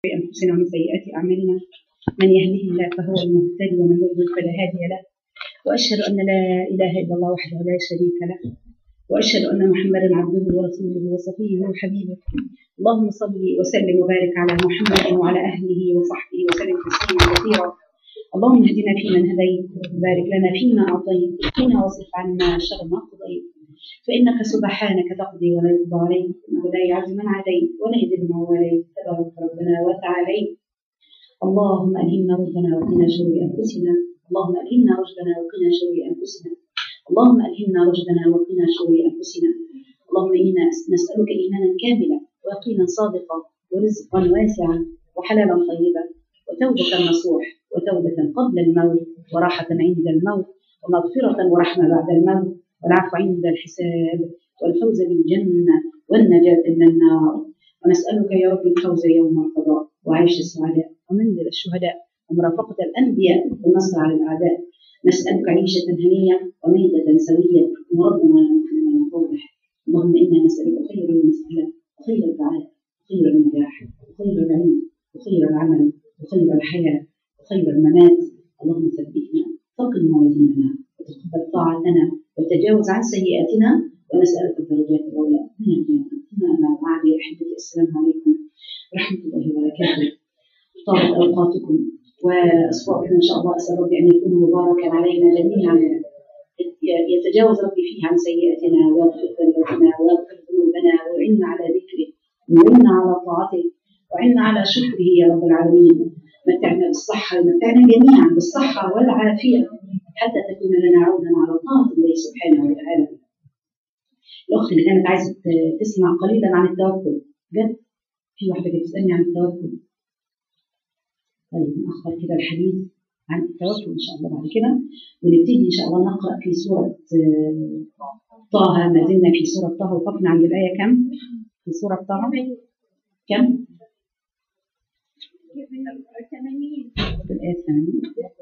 أنفسنا ومن سيئات أعمالنا من يهده الله فهو المهتدي ومن يضلل فلا هادي له وأشهد أن لا إله إلا الله وحده لا شريك له وأشهد أن محمدا عبده ورسوله وصفيه وحبيبه اللهم صل وسلم وبارك على محمد وعلى أهله وصحبه وسلم تسليما كثيرا اللهم اهدنا فيمن هديت وبارك لنا فيما أعطيت وقنا واصرف عنا شر ما قضيت فإنك سبحانك تقضي ولا يقضى عليك إنه لا يعز من عليك ولا يذل من واليت تبارك ربنا وتعاليت اللهم ألهمنا رشدنا وقنا شرور أنفسنا اللهم ألهمنا رشدنا وقنا شرور أنفسنا اللهم ألهمنا رشدنا وقنا شرور أنفسنا اللهم إنا نسألك إيمانا كاملا ويقينا صادقا ورزقا واسعا وحلالا طيبا وتوبة نصوح وتوبة قبل الموت وراحة عند الموت ومغفرة ورحمة بعد الموت والعفو عند الحساب والفوز بالجنة والنجاة من النار ونسألك يا رب الفوز يوم القضاء وعيش السعداء ومنزل الشهداء ومرافقة الأنبياء والنصر على الأعداء نسألك عيشة هنية وميتة سوية وربنا يا يفرح اللهم إنا نسألك خير المسألة وخير الدعاء وخير النجاح وخير العلم وخير العمل وخير الحياة وخير الممات اللهم ثبتنا فقل موازيننا وتقبل طاعتنا وتجاوز عن سيئاتنا ونسألك الدرجات الأولى من الجنة ثم أما بعد يا أحبتي السلام عليكم ورحمة الله وبركاته طابت أوقاتكم وأسبوعكم إن شاء الله أسأل ربي أن يكون مباركا علينا جميعا يتجاوز ربي فيه عن سيئاتنا ويغفر ذنوبنا ويغفر ذنوبنا ويعنا على ذكره ويعنا على طاعته وعنا على شكره يا رب العالمين متعنا بالصحة ومتعنا جميعا بالصحة والعافية حتى تكون لنا عونا على طاعة الله سبحانه وتعالى الأخت اللي كانت عايزة تسمع قليلا عن التوكل جد في واحدة كانت بتسألني عن التوكل طيب نأخر كده الحديث عن التوكل إن شاء الله بعد كده ونبتدي إن شاء الله نقرأ في سورة طه ما زلنا في سورة طه وقفنا عند الآية كم؟ في سورة طه كم؟ في الآية الثانية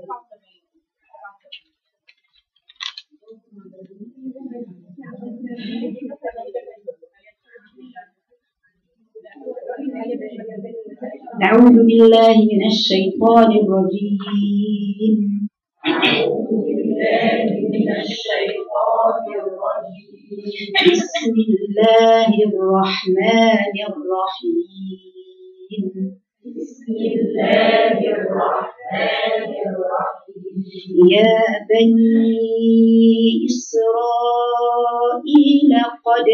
أعوذ بالله من الشيطان الرجيم أعوذ بالله من الشيطان الرجيم بسم الله الرحمن الرحيم بسم الله الرحمن الرحيم يا بني إسرائيل قد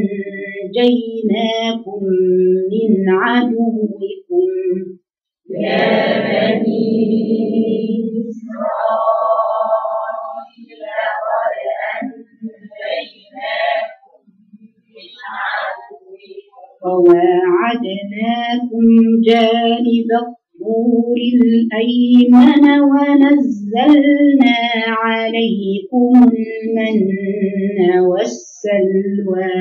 أنجيناكم من عدوكم يا بني إسرائيل قد أنجيناكم من عدوكم وواعدناكم جانب الطور الأيمن ونزلنا عليكم المن والسلوى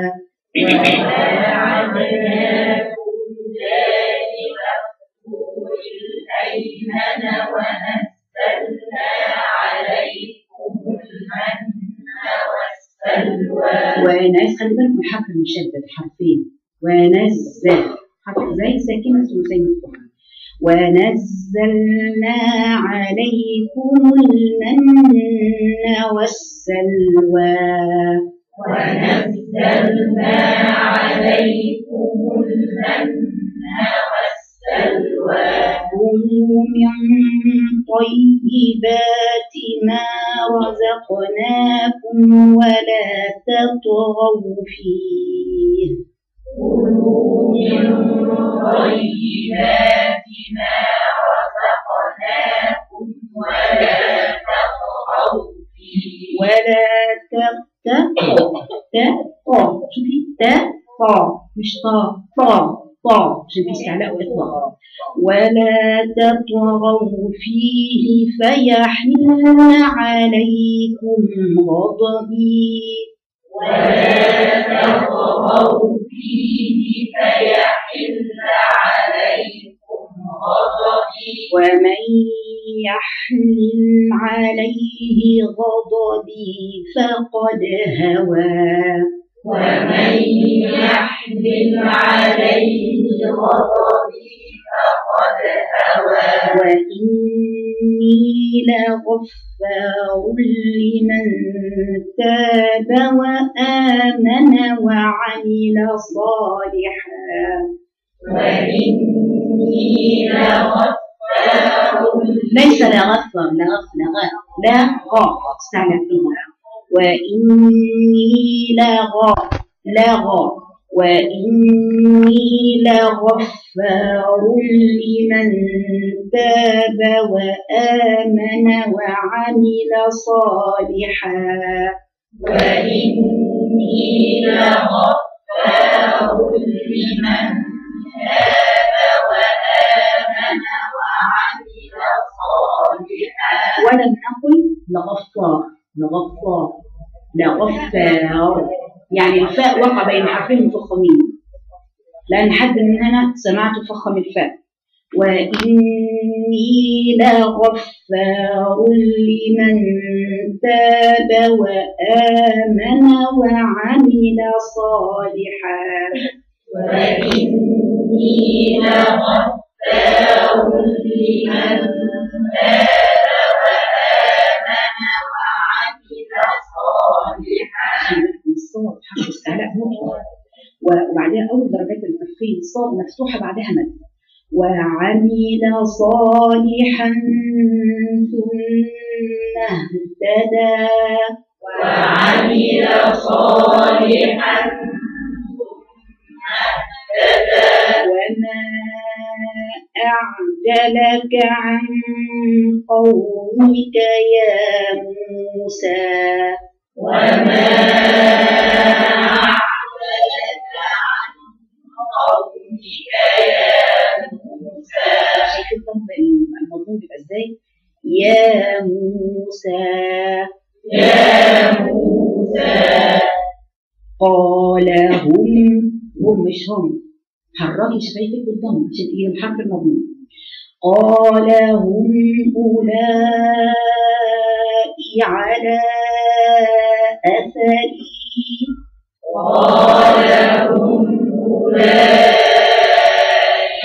وواعدناكم جانب الطور الأيمن ونزلنا عليكم المن والسلوى وناس خلي بالكم الحرف المشدد حرفين ونزل حرف زي ساكنة ثلاثي مفتوحة ونزلنا عليكم المن والسلوى ونزلنا عليكم المن والسلوى كلوا من طيبات ما رزقناكم ولا تطغوا فيه كلوا من طيبات ما رزقناكم ولا تطغوا فيه ولا تقطع تقطع شوفي تقطع مش طا طا طا عشان في استعلاء واطلاق ولا تطغوا فيه فيحل عليكم غضبي ولا تطغوا فيه فيحل عليكم غضبي ومن يحلل عليه غضبي فقد هوى ومن يحمل عليه غضبي وإني لغفار لمن تاب وآمن وعمل صالحا وإني لغفار ليس لا غفر لا غف لا غا لا غا استعلى في الغا وإني لا غا لا غا وإني لغفار لمن تاب وآمن وعمل صالحا وإني لغفار لمن تاب وآمن وعمل صالحا ولم نقل لغفار لغفار لغفار يعني الفاء وقع بين حرفين مفخمين لأن حد مننا سمعت فخم الفاء وإني لغفار لمن تاب وآمن وعمل صالحا وإني لغفار لمن تاب وآمن وعمل صالحا الصاد حرف استعلاء مطلق وبعدها أول درجات التفخيم الصاد مفتوحة بعدها مد وعمل صالحا ثم اهتدى وعمل صالحا وما أعجلك عن قومك يا موسى وما أعجلك عن قومك يا موسى شايفين الضم المضمون بيبقى ازاي يا موسى يا موسى قال هم هم مش هم حركي شفايفك بالضم عشان تجيب الحرف المضمون قال هم أولئك على أثري قال هم أولئك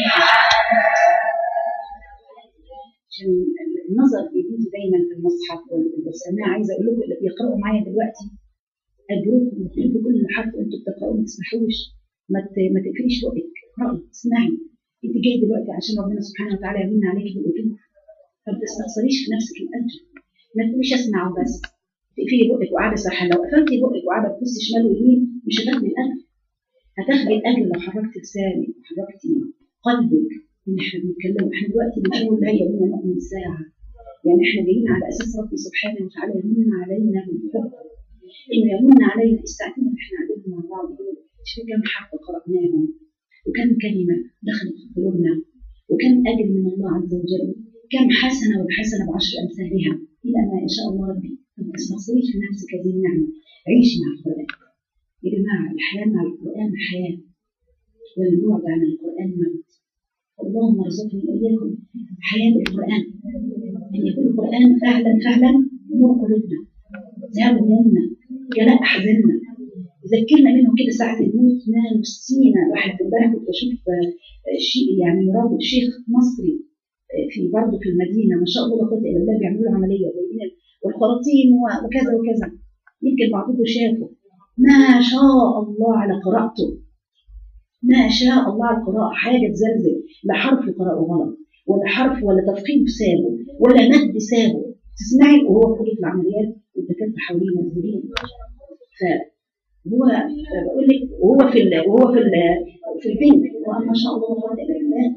عشان النظر يجي دايما في المصحف والسماع عايزه اقول لكم اللي بيقراوا معايا دلوقتي اجركم وتكتبوا كل حرف انتوا بتقراوه ما تسمحوش ما ت- ما تقفليش بقك اقراي اسمعي انت جاي دلوقتي عشان ربنا سبحانه وتعالى يمن عليك بالاجور فما تستخسريش في نفسك الاجر ما تقوليش اسمع وبس تقفلي بقك وقاعده سرحانه لو قفلتي بقك وقاعده تبصي شمال ويمين مش هتاخدي الاجر هتاخدي الاجر لو حركتي لسانك وحركتي قلبك ان احنا بنتكلم احنا دلوقتي بنقول لا يمين نؤمن ساعه يعني احنا جايين على اساس ربي سبحانه وتعالى يمن علينا بالحب انه يمن علينا استعدنا احنا قاعدين مع بعض دول شوف كم حرف قرأناهم وكم كلمة دخلت في قلوبنا وكم أجر من الله عز وجل كم حسنة والحسنة بعشر أمثالها إلى ما يشاء الله ربي ما تستخسريش في نفسك هذه النعمة عيشي مع القرآن يا جماعة الحياة مع القرآن حياة والبعد عن القرآن موت اللهم ارزقني وإياكم حياة بالقرآن أن يكون القرآن فعلا فعلا نور قلوبنا ذهاب همومنا جلاء أحزاننا يذكرنا منه كده ساعة الموت ما نسينا واحد امبارح كنت بشوف آه، شيء يعني راجل شيخ مصري آه، في برضه في المدينة ما شاء الله لا قوة إلا بالله بيعملوا له عملية جايبين ال- والخراطيم و- وكذا وكذا يمكن بعضكم شافوا ما شاء الله على قراءته ما شاء الله على القراءة حاجة تزلزل لا حرف قرأه غلط ولا حرف ولا تفخيم سابه ولا مد سابه تسمعي وهو في كلية العمليات والدكاترة حواليه مذهولين فهو بقول لك وهو في ال وهو في ال في البنك وما شاء الله لا قوة إلا بالله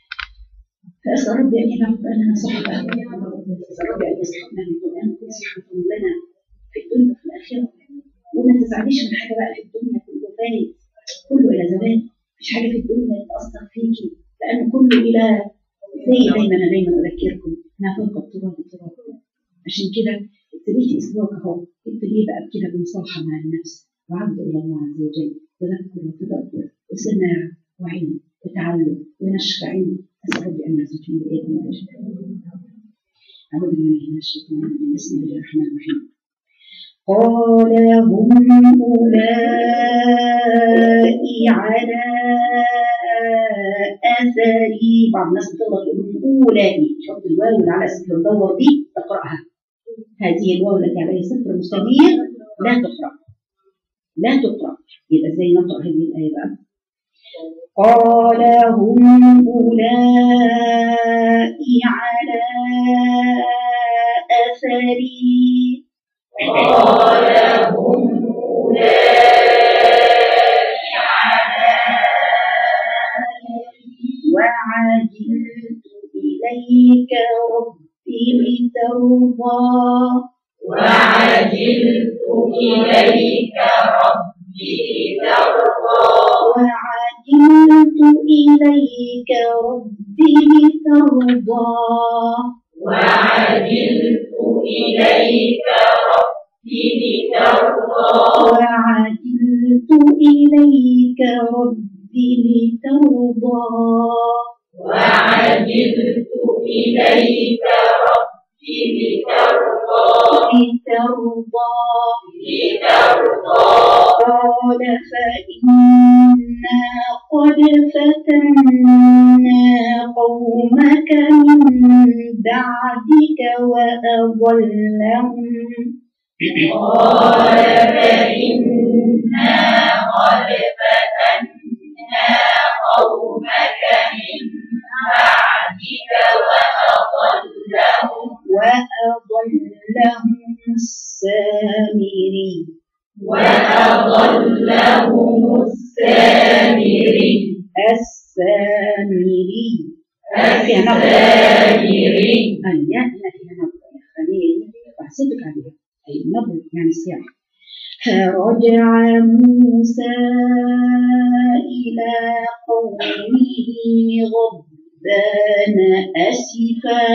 فأسأل ربي أن يجعل القرآن لنا صحبة أسأل ربي أن يصحبنا من القرآن ويكون صحبة لنا في الدنيا وفي الآخرة وما تزعليش من حاجة بقى في الدنيا كله فايت كله إلى زمان مفيش حاجة في الدنيا تأثر فيكي لأن كله إلى زي دايما أنا دايما أذكركم ما فوق التراب تراب عشان كده ابتديتي أسبوعك أهو ابتدي بقى كده بمصالحة مع النفس وعبد إلى الله عز وجل تذكر وتدبر وسماع وعلم وتعلم ونشر علم أسأل ربي أن يرزقني وإياكم الرشد أعوذ بالله من الشيطان الرجيم بسم الله الرحمن الرحيم قال هم أولئك على آثاري بعض الناس بتغلط يقول أولئي تحط الواو اللي على اسم المدور دي تقرأها هذه الواو التي عليها صفر مستدير لا تقرأ لا تقرأ يبقى ازاي نقرأ هذه الآية بقى قال هم أولئي على أثري قال هم أولئك على وعجلت إليك ربي لترضى وعجلت إليك ربي لترضى وعجلت إليك ربي لترضى وعجلت إليك ربي لترضى وعجلت إليك ربي لترضى وعجلت إليك ربي لترضى لترضى لترضى قال فإنا قد فتنا قومك من بعدك وأضلهم قال فإنا قد فتنا قومك من بعدك وأضلهم وأضلهم السامري وأضلهم السامري السامري فيها نظر السامري الياء هنا فيها نظر يا خليل بحسبك عليها أي نظر يعني سياح فرجع موسى إلى قومه غضبان أسفا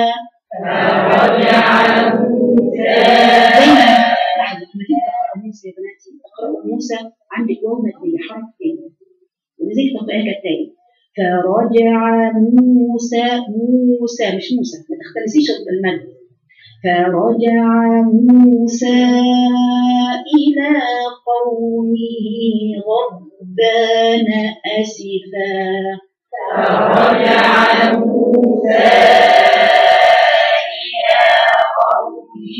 فرجع موسى دايما لحظة لما تيجي تقرأ موسى يا بناتي تقرأوا موسى عندك واو مادية حرف تاني ولذلك تقرأها كالتالي فرجع موسى موسى مش موسى ما تختلسيش المد فرجع موسى إلى قومه غضبان أسفا فرجع موسى إلى قومه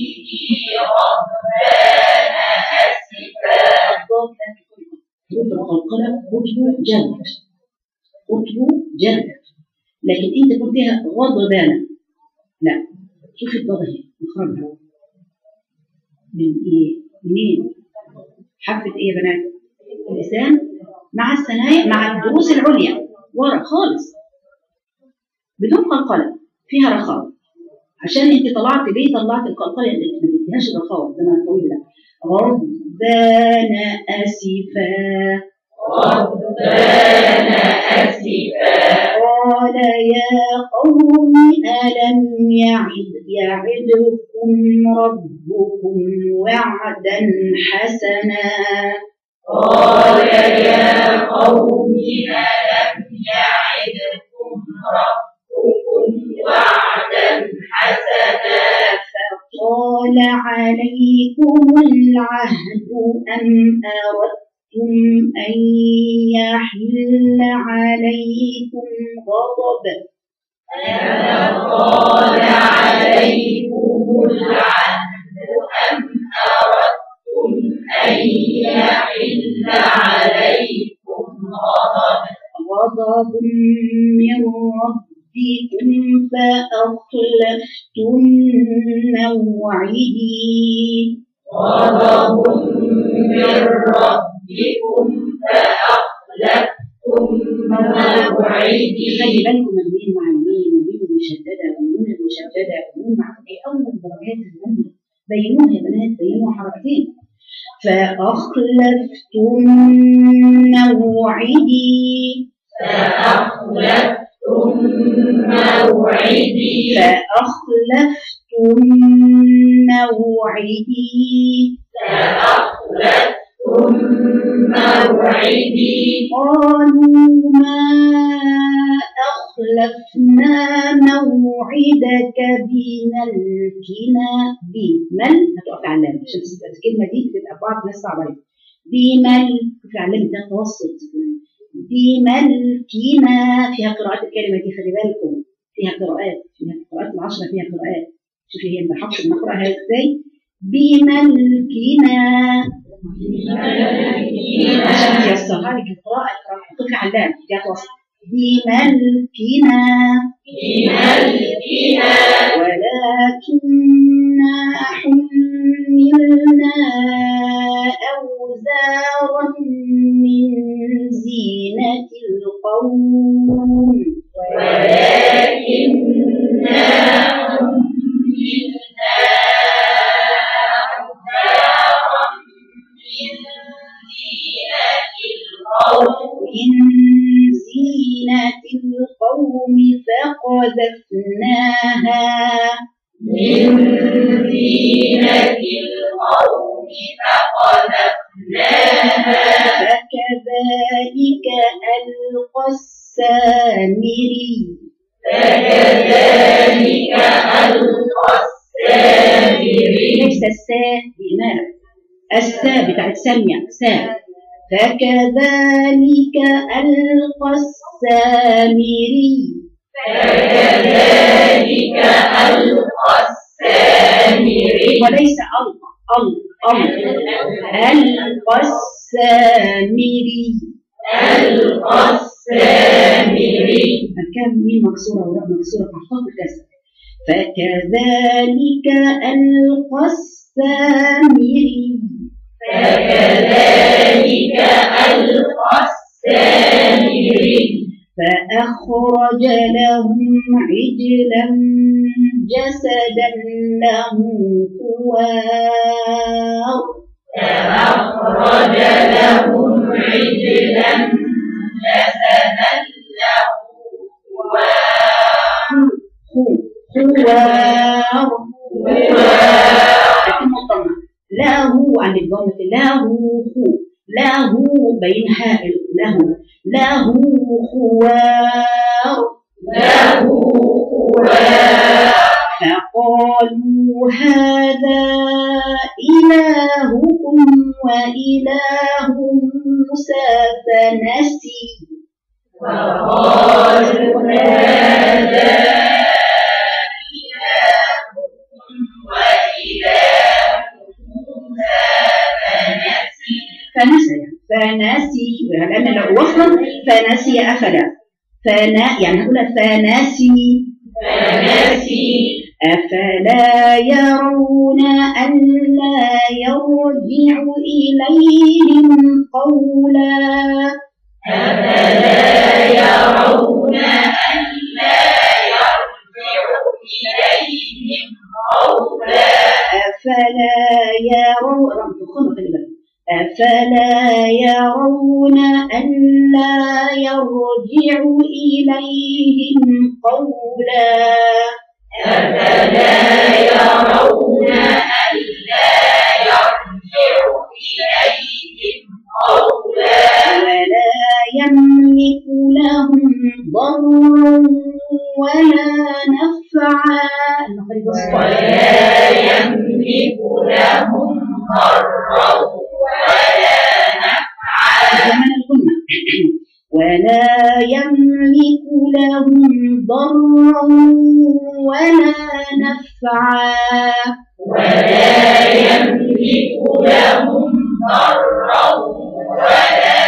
غضبان أسفا الضاد لا تكون حروف القلقلة خطوة جلد خطوة جلد لكن انت قلتها غضبانة لا شوفي الضاد اهي مخرجها من ايه؟ منين؟ حرف ايه يا بنات؟ اللسان مع الثنايا مع الضروس العليا ورا خالص بدون قلقلة فيها رخاوة عشان انت طلعت ليه طلعت القلقلة اللي ما تديهاش الرخاوة الزمن الطويل ده غضبان أسفا غضبان أسفا قال يا قوم ألم يعد يعدكم ربكم وعدا حسنا قال يا قوم ألم يعدكم ربكم وعدا حسنا فطال عليكم العهد أم أردتم أن يحل عليكم غضب أفطال عليكم العهد أم أردتم أن يحل عليكم غضب غضب من ربكم فأخلفتم موعدي غضب من ربكم فأخلفتم موعدي خلي بالكم الميم مع الميم والميم المشددة والنون المشددة والنون مع إيه أول درجات النون بينوها يا بنات بينوا حركتين فأخلفتم موعدي فأخلفتم موعدي فأخلفتم موعدي فأخلفتم موعدي قالوا ما أخلفنا موعدك بملكنا بمل هتقف على اللام عشان الكلمة دي بتبقى بعض الناس صعبة عليها بملك في علامة ده توسط بملكنا فيها قراءات الكلمة دي خلي بالكم فيها قراءات فيها قراءات العشرة فيها قراءات شوفي هي بحفظ نقرأها ازاي بملكنا عشان تيسرها لك القراءة تحطي على اللام جات وسط بملكنا بملكنا ولكننا حملنا أوزارا من زينة القوم ولكننا حملنا أوزارا من زينة القوم من زينة القوم فقذفناها من زينة القوم فقذفناها فكذلك ألقى السامري فكذلك ألقى السامري ليس الساء بمال الساء بتاعت سامية ساء فكذلك ألقى السامري فكذلك ألقى السامري وليس ألقى ألقى ألقى السامري ألقى السامري كان مين مكسورة وراء مكسورة فحفظ الكسر فكذلك ألقى السامري فكذلك ألقى السامري فأخرج لهم عجلا جسدا له خوار فأخرج لهم عجلا جسدا له خو- خوار لكن مضمة له عن الضمة له خو له بين هاء له له خوار له خوار فقالوا هذا إلهكم وإله موسى فنسي وقالوا هذا إلهكم وإله موسى فنسي فنسي فنسي لأن لو وصلا فنسي أفلا فنا يعني هقول فنسي فنسي أفلا يرون ألا يرجع إليهم قولا أفلا يرون ألا يرجع إليهم قولا أفلا يرون أفلا يرون ألا يرجع إليهم قولا أفلا يرون ألا يرجع إليهم قولا ولا يملك لهم ضرا ولا نفعا ولا يملك لهم ضرا ولا نفعا زمن الغنى ولا يملك لهم ضرا ولا نفعا ولا يملك لهم ضرا ولا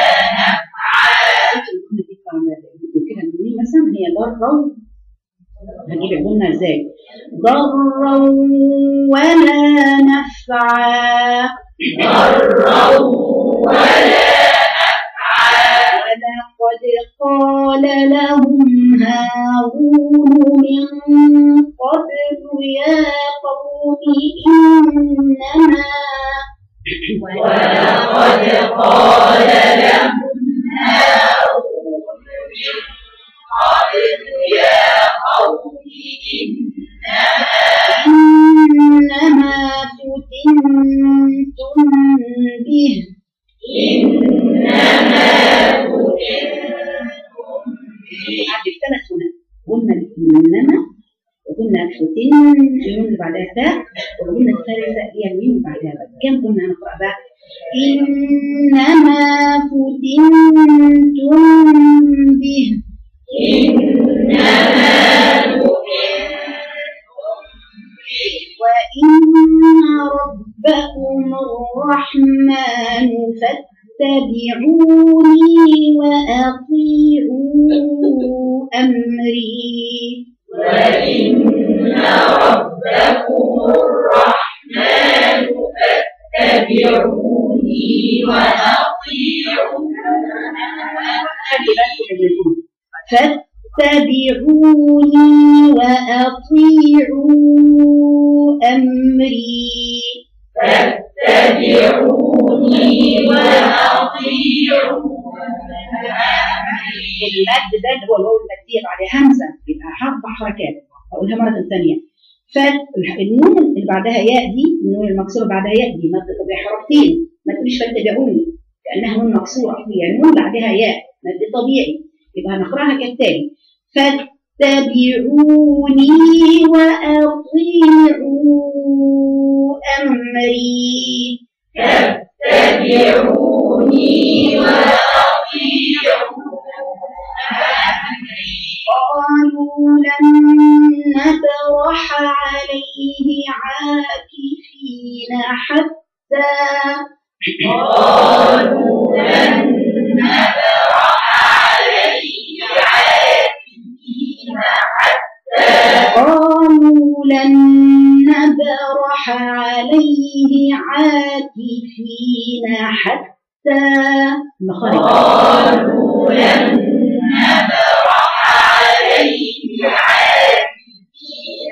كده نقول مثلا هي ضرا هجيب الجملة ازاي ضرا ولا نفعا ضرا ولا ولقد قال لهم هارون من قبل يا قوم إنما ولقد قال لهم هارون من قبل يا قوم إنما إنما فتنتم به إنما فتنتم عندك ثلاث هنا قلنا إنما وقلنا فتن النون اللي بعدها تاء وقلنا الثالثة هي الميم بعد هذا كم قلنا هنقرأ بقى إنما فتنتم به وإن ربكم الرحمن فاتبعوني وأطيعوا أمري وإن ربكم الرحمن فاتبعوني وأطيعوا خلي بالكم من الأمر فاتبعوني وأطيعوا أمري فاتبعوني وأطيعوا المد ده اللي هو الواو المادية بعد همزة يبقى أربع حركات أقولها مرة ثانية فالنون اللي بعدها ياء دي النون المكسورة بعدها ياء دي مد طبيعي حركتين ما تقوليش فاتبعوني لأنها نون مكسورة هي النون بعدها ياء مد طبيعي يبقى هنقراها كالتالي فاتبعوني وأطيعوا أمري فاتبعوني وأطيعوا قالوا لن نبرح عليه عاكفين حتى قالوا لن نبرح عليه عاكفين قالوا لن نبرح عليه عاكفين حتى مخرج قالوا لن نبرح عليه عاكفين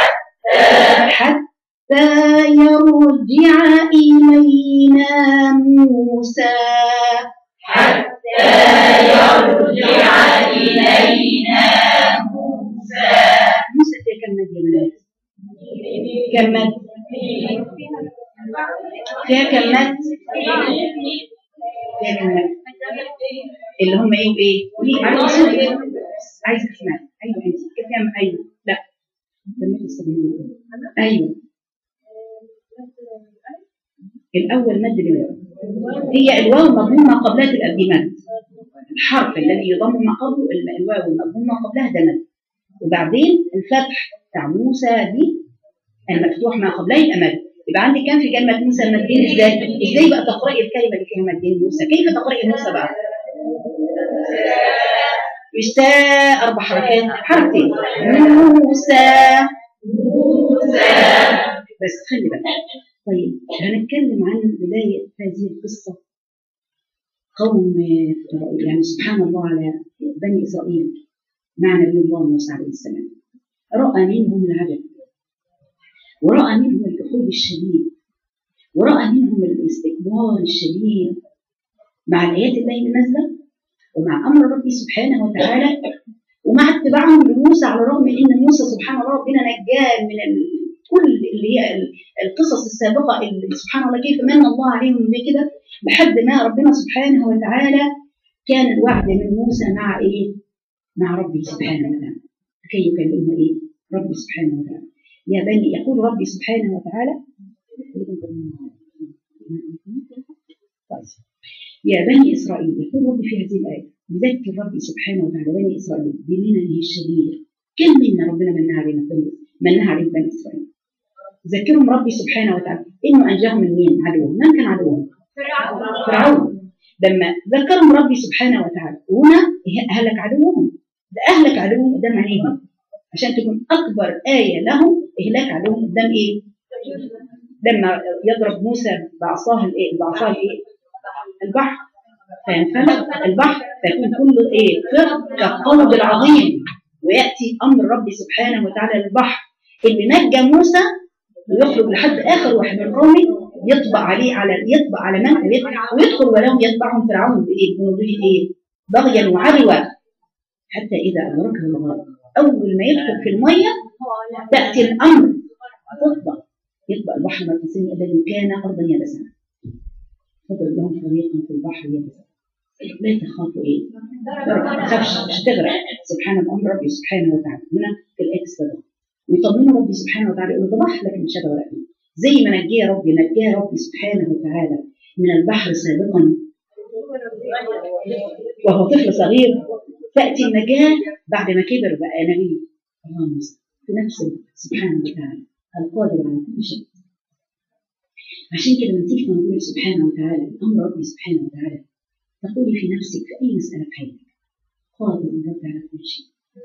حتى يرجع إلينا موسى حتى يرجع إلينا موسى موسى فيها كم مد يا بنات؟ كم مد؟ فيها كم مد؟ فيها كم مد؟ اللي هم ايه وايه؟ قولي عايزه صوتك عايزه اسمع ايوه انت كيف يعمل ايوه لا لما تستخدمي ايوه الاول مد بالواو هي الواو مضمومه قبلها تبقى بمد الحرف الذي يضم ما قبله ال- الواو المضمومه قبلها ده مد وبعدين الفتح بتاع موسى دي المفتوح ما قبلها يبقى مد يبقى عندك كام في كلمه موسى مدين ازاي؟ ازاي بقى تقراي الكلمه اللي فيها مدين موسى؟ كيف تقراي موسى بقى؟ موسى اربع حركات حركتين موسى بس خلي بالك طيب هنتكلم عن بدايه هذه القصه قوم يعني سبحان الله على بني اسرائيل مع نبي الله موسى عليه السلام راى منهم العجب ورأى منهم الجحود الشديد ورأى منهم الاستكبار الشديد مع الآيات الله اللي نازلة ومع أمر ربي سبحانه وتعالى ومع اتباعهم لموسى على الرغم ان موسى سبحان الله ربنا نجاه من ال- كل اللي هي ال- القصص السابقه اللي سبحان الله كيف من الله عليهم بكده لحد ما ربنا سبحانه وتعالى كان الوعد من موسى مع ايه؟ مع ربي سبحانه وتعالى كي يكلمه ايه؟ ربي سبحانه وتعالى يا بني يقول ربي سبحانه وتعالى طيب. يا بني اسرائيل يقول ربي في هذه الايه يذكر ربي سبحانه وتعالى بني اسرائيل بمننه الشديده كم منا ربنا منها علينا بني منها عليهم بني اسرائيل ذكرهم ربي سبحانه وتعالى انه انجاهم من مين عدوهم من كان عدوهم فرعون لما ذكرهم ربي سبحانه وتعالى هنا اهلك عدوهم ده اهلك عدوهم قدام عينيهم عشان تكون اكبر ايه لهم اهلاك عدوهم قدام ايه لما يضرب موسى بعصاه الايه بعصاه الايه البحر فينفلق البحر فيكون كله ايه فرق كالقلب العظيم وياتي امر ربي سبحانه وتعالى للبحر اللي نجى موسى ويخرج لحد اخر واحد من قومه يطبع عليه على يطبع على من ويدخل ولهم يتبعهم فرعون بايه؟ بنوضه ايه؟ بغيا وعدوى حتى اذا ادركه الغرق اول ما يدخل في الميه تاتي الامر تطبع يطبع البحر مرتين الذي كان ارضا يابسا فاضرب لهم طريقا في البحر يابسا لا تخافوا ايه؟ ما تخافش مش هتغرق سبحان الله ربي سبحانه وتعالى هنا في الايه السابقه ويطمنوا ربي سبحانه وتعالى يقول ده بحر لكن مش هتغرق فيه زي ما نجاه ربي نجاه ربي سبحانه وتعالى من البحر سابقا وهو طفل صغير تأتي النجاة بعد ما كبر بقى نبي اللهم صل في نفسه سبحانه وتعالى القادر على كل شيء عشان كده لما تيجي تنظري سبحانه وتعالى أمر ربي سبحانه وتعالى تقولي في نفسك في أي مسألة في حياتك قادر ربي على كل شيء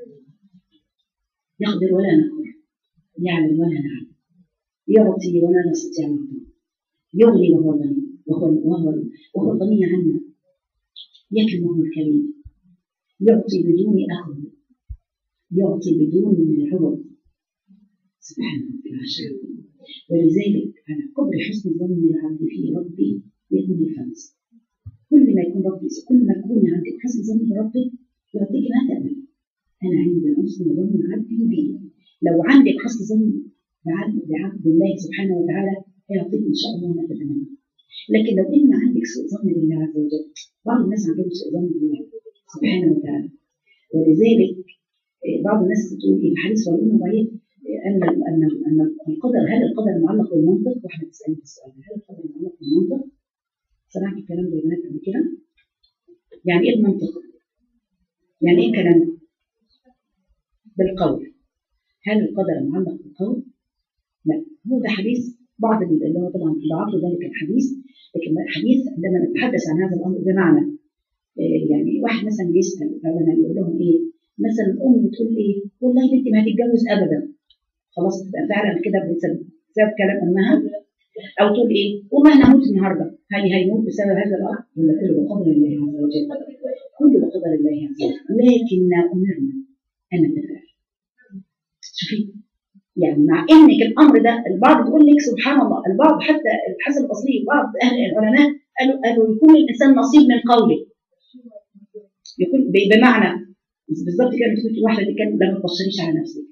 يقدر ولا نقدر يعلم ولا نعلم يعطي ولا نستطيع أن نعطي يغني وهو غني وهو وهو وهو الغني عنا يكرم وهو الكريم يعطي بدون أخذ يعطي بدون عوض سبحانه وتعالى ولذلك على قدر حسن ظن العبد في ربي يكون الفوز كل ما يكون ربي كل ما تكوني عندك حسن ظن بربك يعطيك ما تأمل أنا عندي حسن ظن عبدي بي لو عندك حسن ظن بعبد بعبد الله سبحانه وتعالى هيعطيك إن شاء الله ما تتمنى لكن لو إن عندك سوء ظن بالله عز وجل بعض الناس عندهم سوء ظن بالله سبحانه وتعالى ولذلك بعض الناس تقول في الحديث وإنه ضعيف أن أن أن القدر هل القدر معلق بالمنطق؟ واحدة تسألني السؤال هل القدر معلق بالمنطق؟ سمعت الكلام ده يا بنات قبل كده؟ يعني إيه المنطق؟ يعني إيه كلام؟ بالقول هل القدر معلق بالقول؟ لا هو ده حديث بعض اللي هو طبعا ضعف ذلك الحديث لكن الحديث عندما نتحدث عن هذا الامر بمعنى يعني واحد مثلا بيسال مثلا يقول لهم ايه مثلا الام تقول ايه والله بنتي ما هتتجوز ابدا خلاص تبقى فعلا كده بسبب كلام امها او تقول ايه والله انا هموت النهارده هل هيموت بسبب هذا الامر ولا كله بقدر الله عز وجل كله بقدر الله عز وجل لكن امرنا ان نتفاعل شوفي يعني مع ان الامر ده البعض بيقول لك سبحان الله البعض حتى الحسن البصري وبعض اهل العلماء قالوا قالوا يكون الانسان نصيب من قوله يكون بمعنى بالظبط كده بتقول واحده اللي كانت لا ما تبصريش على نفسك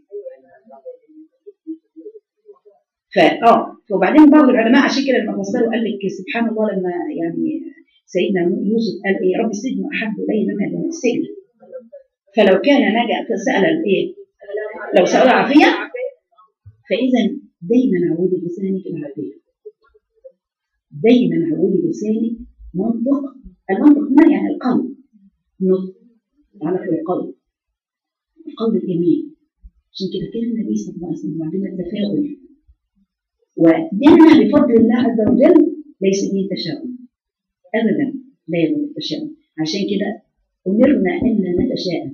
فا اه وبعدين بعض العلماء عشان كده لما فسروا قال لك سبحان الله لما يعني سيدنا يوسف قال ايه رب السجن احب الي مما يدعون السجن فلو كان نجا سال ايه لو سال عافيه فإذا دايما عودي لسانك العافية دايما عودي لسانك منطق المنطق ما يعني القول نطق على القول القول الجميل عشان كده كان النبي صلى الله عليه وسلم عندنا التفاؤل وديننا بفضل الله عز وجل ليس فيه تشاؤم ابدا لا يوجد التشاؤم عشان كده امرنا الا نتشاءم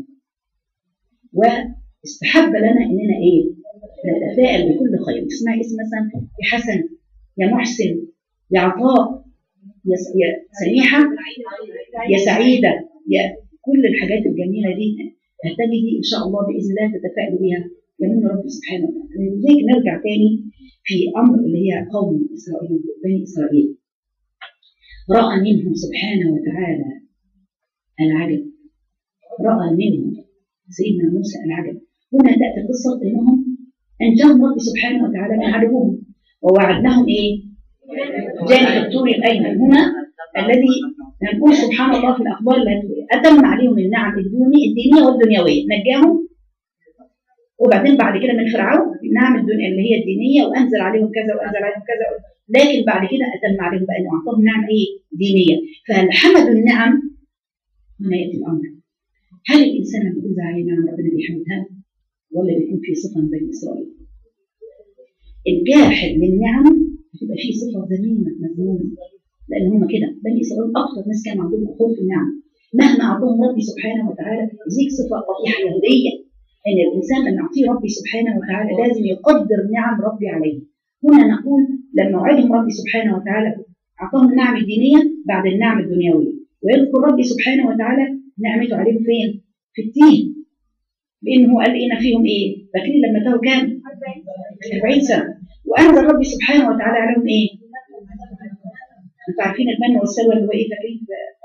واستحب لنا اننا ايه نتفائل بكل خير اسمعي اسم مثلا يا حسن يا محسن يا عطاء يا سميحة يا سعيدة يا كل الحاجات الجميلة دي هتجدي إن شاء الله بإذن الله تتفائل بها يمن رب سبحانه وتعالى لذلك نرجع تاني في أمر اللي هي قوم إسرائيل بني إسرائيل رأى منهم سبحانه وتعالى العجب رأى منهم سيدنا موسى العجب هنا تأتي قصة أنهم أنجاهم رب سبحانه وتعالى من عدوهم ووعدناهم إيه؟ جانب الطور الأيمن هنا الذي نقول سبحان الله في الأخبار التي أتم عليهم النعم الدوني الدينية والدنيوية نجاهم وبعدين بعد كده من فرعون النعم الدنيا اللي هي الدينية وأنزل عليهم كذا وأنزل عليهم كذا لكن بعد كده أتم عليهم بأنه أعطاهم نعم إيه؟ دينية فهل حمدوا النعم هنا يأتي الأمر هل الإنسان لما تنزل عليه نعم ربنا بيحمدها ولا بيكون في صفة من بني إسرائيل الجاحد للنعم بتبقى فيه صفة ذميمة مذمومة لأن هم كده بني إسرائيل أكثر ناس كان عندهم خوف في النعم مهما أعطاهم ربي سبحانه وتعالى يزيك صفة قبيحة يهودية أن الإنسان لما يعطيه ربي سبحانه وتعالى لازم يقدر نعم ربي عليه هنا نقول لما وعدهم ربي سبحانه وتعالى أعطاهم النعم الدينية بعد النعم الدنيوية ويذكر ربي سبحانه وتعالى نعمته عليهم فين؟ في الدين لأنه قال إن فيهم إيه؟ فاكرين لما تاهوا كام؟ 40 سنة وأنزل ربي سبحانه وتعالى عليهم إيه؟ أنتوا عارفين المن والسلوى اللي هو إيه فاكرين؟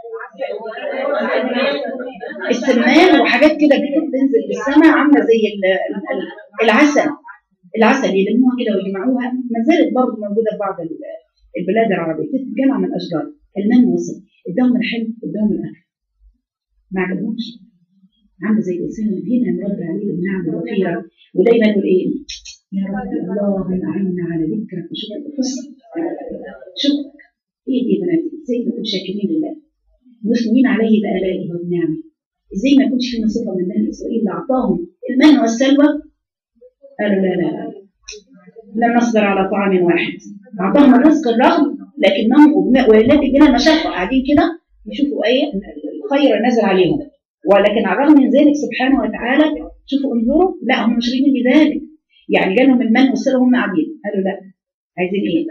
السمان وحاجات كده بتنزل بالسماء عاملة زي العسل العسل يلموها كده ويجمعوها ما زالت برضه موجودة في بعض البلاد العربية تتجمع من الأشجار المن والسلوى اداهم الحلم اداهم الأكل ما عجبهمش عامله زي الانسان اللي فينا مرد عليه بالنعم الوفيره ودايما يقول ايه يا رب اللهم أعنا على ذكرك وشكرك وحسن شكرك إيه دي يا بناتي إزاي نكون شاكرين لله مثنين عليه بآلائه وبنعمه إزاي ما يكونش فينا صفة من بني إسرائيل اللي أعطاهم المن والسلوى قالوا لا لا لا لن نصبر على طعام واحد أعطاهم الرزق الرغم لكنهم ولله بنا المشقة قاعدين كده يشوفوا أي الخير نزل عليهم ولكن على الرغم من ذلك سبحانه وتعالى شوفوا انظروا لا هم مش راضيين بذلك يعني جالهم المن والسلوى وهم قاعدين قالوا لا عايزين ايه؟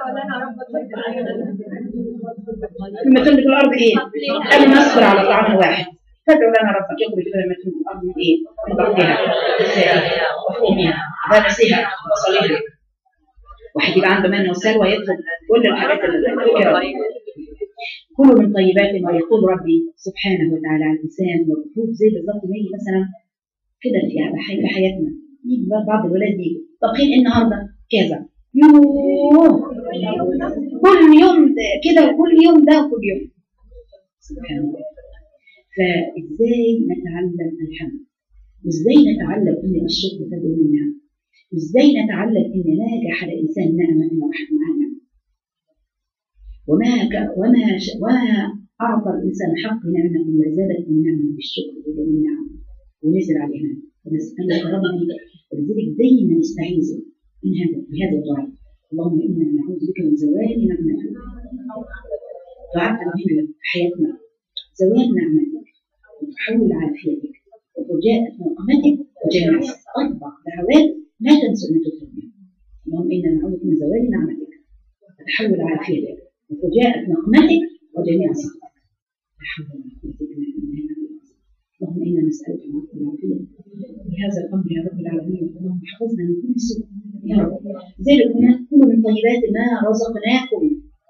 لما تملك الارض ايه؟ قالوا نصبر على طعام واحد فادعوا لنا ربك يخرج لنا ما تملك الارض من ايه؟ من بقها وفومها ونسيها وصليها واحد يبقى عنده من وسلوى يدخل كل الحاجات اللي كلوا من طيبات ما يقول ربي سبحانه وتعالى على الانسان والمفروض زي بالظبط ما يجي مثلا كده في حياتنا يجي بعض الولاد يجي طبخين ايه النهارده كذا يوه كل يوم كده وكل يوم ده وكل يوم سبحان الله فازاي نتعلم الحمد وازاي نتعلم ان الشكر تدعو منا وازاي نتعلم ان لا ينجح على الانسان نعمه الا واحد معاه نعمه وما ك... وما ش... وما اعطى الانسان حق نعمه الا زادت النعمه بالشكر وجميع النعم ونزل عليها ونسالك ربي ولذلك دايما نستعيذ من هذا بهذا الدعاء اللهم انا نعوذ بك من زوال نعمتك دعاء مهم في حياتنا زوال نعمتك وتحول عافيتك وفجاءة نقمتك وجميع اربع دعوات لا تنسوا ان تطلب بها اللهم انا نعوذ بك من زوال نعمتك وتحول عافيتك وفجاءة نقمتك وجميع سخطك لا حول ولا قوة الا بالله اللهم انا نسالك العفو والعافيه بهذا الامر يا رب العالمين اللهم احفظنا من كل سوء يا رب ذلك هنا كلوا من طيبات ما رزقناكم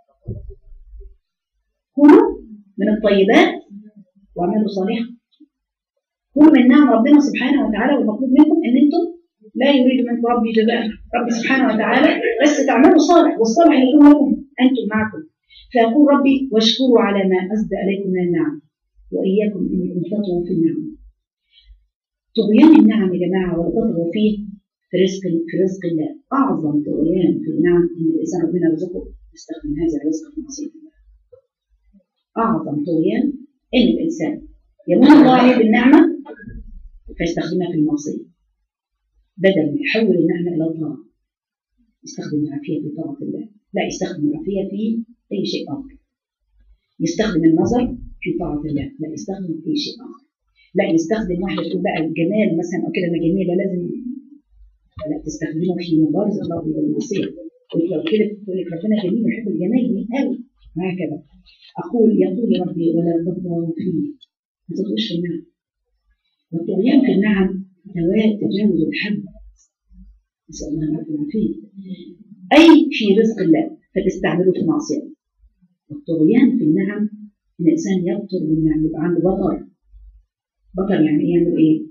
كلوا من الطيبات واعملوا صالحا كلوا من نعم ربنا سبحانه وتعالى والمطلوب منكم ان انتم لا يريد منكم ربي جزاء ربي سبحانه وتعالى بس تعملوا صالح والصالح يكون لكم انتم معكم فيقول ربي واشكروا على ما اسدى عليكم من النعم واياكم ان تنفطوا في النعم طغيان النعم يا جماعه ولا تطغوا فيه في رزق في رزق الله اعظم طغيان في النعم ان الانسان ربنا يرزقه يستخدم هذا الرزق في معصيه الله اعظم طغيان ان الانسان يمن الله عليه بالنعمه فيستخدمها في المعصيه بدل ما يحول النعمه الى طاعه يستخدم العافيه في طاعه الله لا يستخدم العافيه في اي شيء اخر يستخدم النظر في طاعه الله لا يستخدم في شيء اخر لا يستخدم واحده تقول بقى الجمال مثلا او كده انا جميله لازم لا تستخدمه في مبارز الله بالمعصيه لو كده تقول لك ربنا جميل يحب الجمال قوي وهكذا اقول يقول ربي ولا تطغوا فيه ما تطغوش في النعم والطغيان في النعم تجاوز الحد نسال الله العافيه والعافيه اي في رزق الله فتستعمله في معصيه والطغيان في النعم ان الانسان يبطر بالنعم يبقى عنده بطر بطر يعني ايه يعمل ايه؟